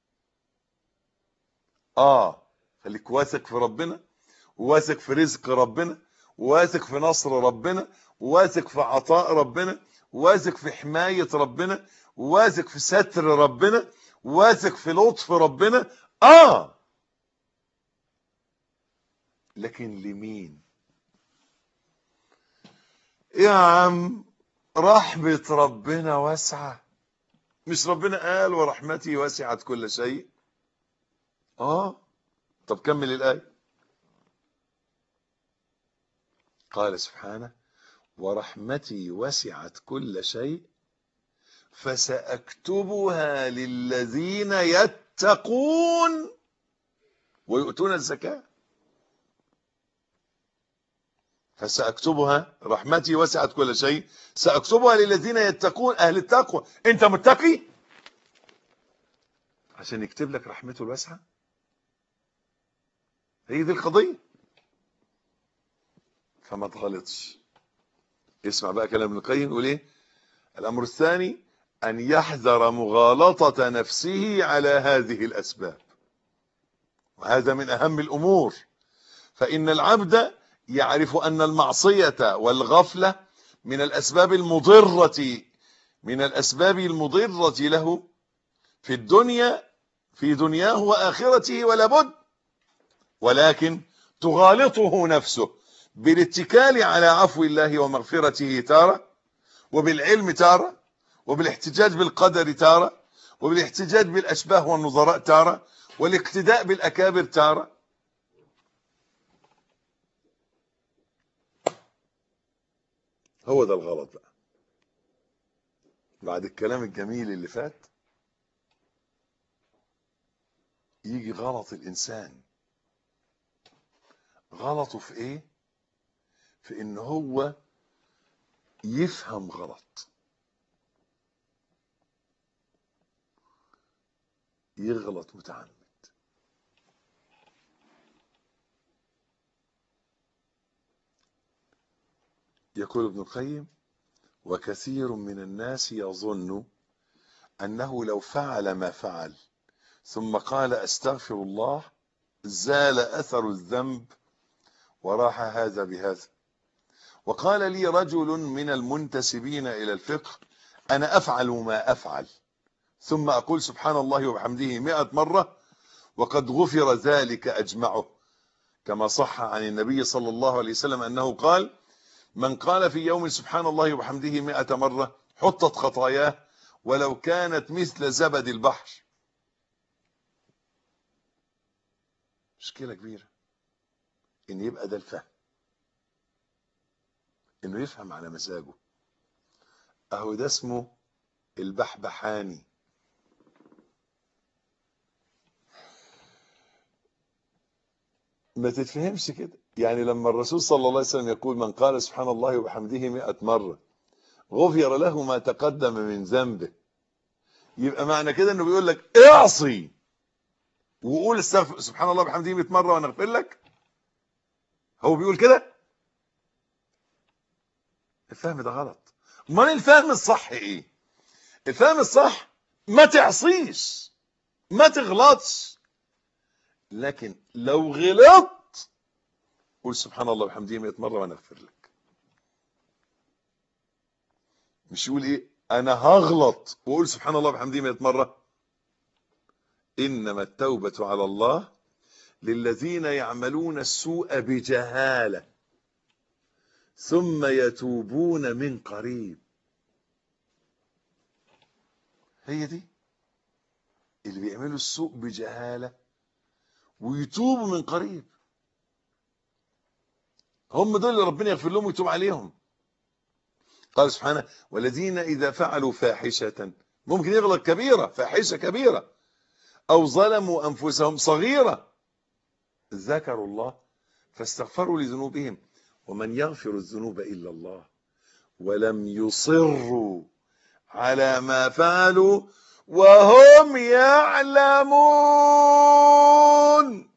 اه خليك واثق في ربنا واثق في رزق ربنا واثق في نصر ربنا واثق في عطاء ربنا واثق في حماية ربنا واثق في ستر ربنا واثق في لطف ربنا اه لكن لمين يا عم رحمة ربنا واسعة مش ربنا قال ورحمتي وسعت كل شيء اه طب كمل الآية قال سبحانه ورحمتي وسعت كل شيء فسأكتبها للذين يتقون ويؤتون الزكاة فسأكتبها رحمتي وسعت كل شيء سأكتبها للذين يتقون أهل التقوى أنت متقي عشان يكتب لك رحمته الواسعة هي دي القضية فما تغلطش اسمع بقى كلام ابن القيم يقول ايه الامر الثاني ان يحذر مغالطة نفسه على هذه الاسباب وهذا من اهم الامور فان العبد يعرف ان المعصية والغفلة من الاسباب المضرة من الاسباب المضرة له في الدنيا في دنياه واخرته ولا بد ولكن تغالطه نفسه بالاتكال على عفو الله ومغفرته تارة وبالعلم تارة وبالاحتجاج بالقدر تارة وبالاحتجاج بالأشباه والنظراء تارة والاقتداء بالأكابر تارة هو ده الغلط بقى بعد الكلام الجميل اللي فات يجي غلط الإنسان غلطه في ايه في ان هو يفهم غلط يغلط متعمد يقول ابن القيم وكثير من الناس يظن أنه لو فعل ما فعل ثم قال أستغفر الله زال أثر الذنب وراح هذا بهذا وقال لي رجل من المنتسبين إلى الفقه أنا أفعل ما أفعل ثم أقول سبحان الله وبحمده مئة مرة وقد غفر ذلك أجمعه كما صح عن النبي صلى الله عليه وسلم أنه قال من قال في يوم سبحان الله وبحمده مئة مرة حطت خطاياه ولو كانت مثل زبد البحر مشكلة كبيرة ان يبقى ده الفهم انه يفهم على مزاجه اهو ده اسمه البحبحاني ما تتفهمش كده يعني لما الرسول صلى الله عليه وسلم يقول من قال سبحان الله وبحمده مئة مرة غفر له ما تقدم من ذنبه يبقى معنى كده انه بيقول لك اعصي وقول استغفر سبحان الله وبحمده 100 مره وانا اغفر لك هو بيقول كده الفهم ده غلط امال الفهم الصح ايه الفهم الصح ما تعصيش ما تغلطش لكن لو غلطت قول سبحان الله وبحمده 100 مره وانا اغفر لك مش يقول ايه انا هغلط واقول سبحان الله وبحمده 100 مره انما التوبه على الله للذين يعملون السوء بجهاله ثم يتوبون من قريب هي دي اللي بيعملوا السوء بجهاله ويتوبوا من قريب هم دول اللي ربنا يغفر لهم ويتوب عليهم قال سبحانه والذين إذا فعلوا فاحشة ممكن يغلط كبيرة فاحشة كبيرة أو ظلموا أنفسهم صغيرة ذكروا الله فاستغفروا لذنوبهم ومن يغفر الذنوب إلا الله ولم يصروا على ما فعلوا وهم يعلمون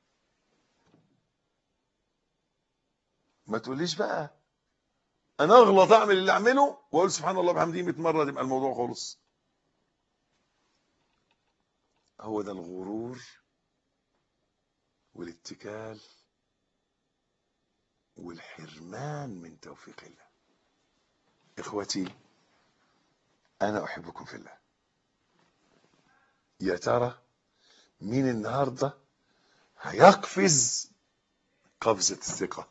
ما تقوليش بقى انا اغلط اعمل اللي اعمله واقول سبحان الله بحمده 100 مره تبقى الموضوع خلص هو ده الغرور والاتكال والحرمان من توفيق الله اخوتي انا احبكم في الله يا ترى مين النهارده هيقفز قفزه الثقه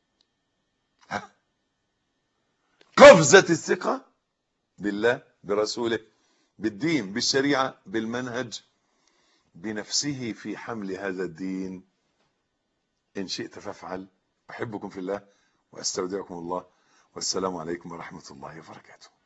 قفزة الثقة بالله برسوله بالدين بالشريعة بالمنهج بنفسه في حمل هذا الدين إن شئت فافعل أحبكم في الله وأستودعكم الله والسلام عليكم ورحمة الله وبركاته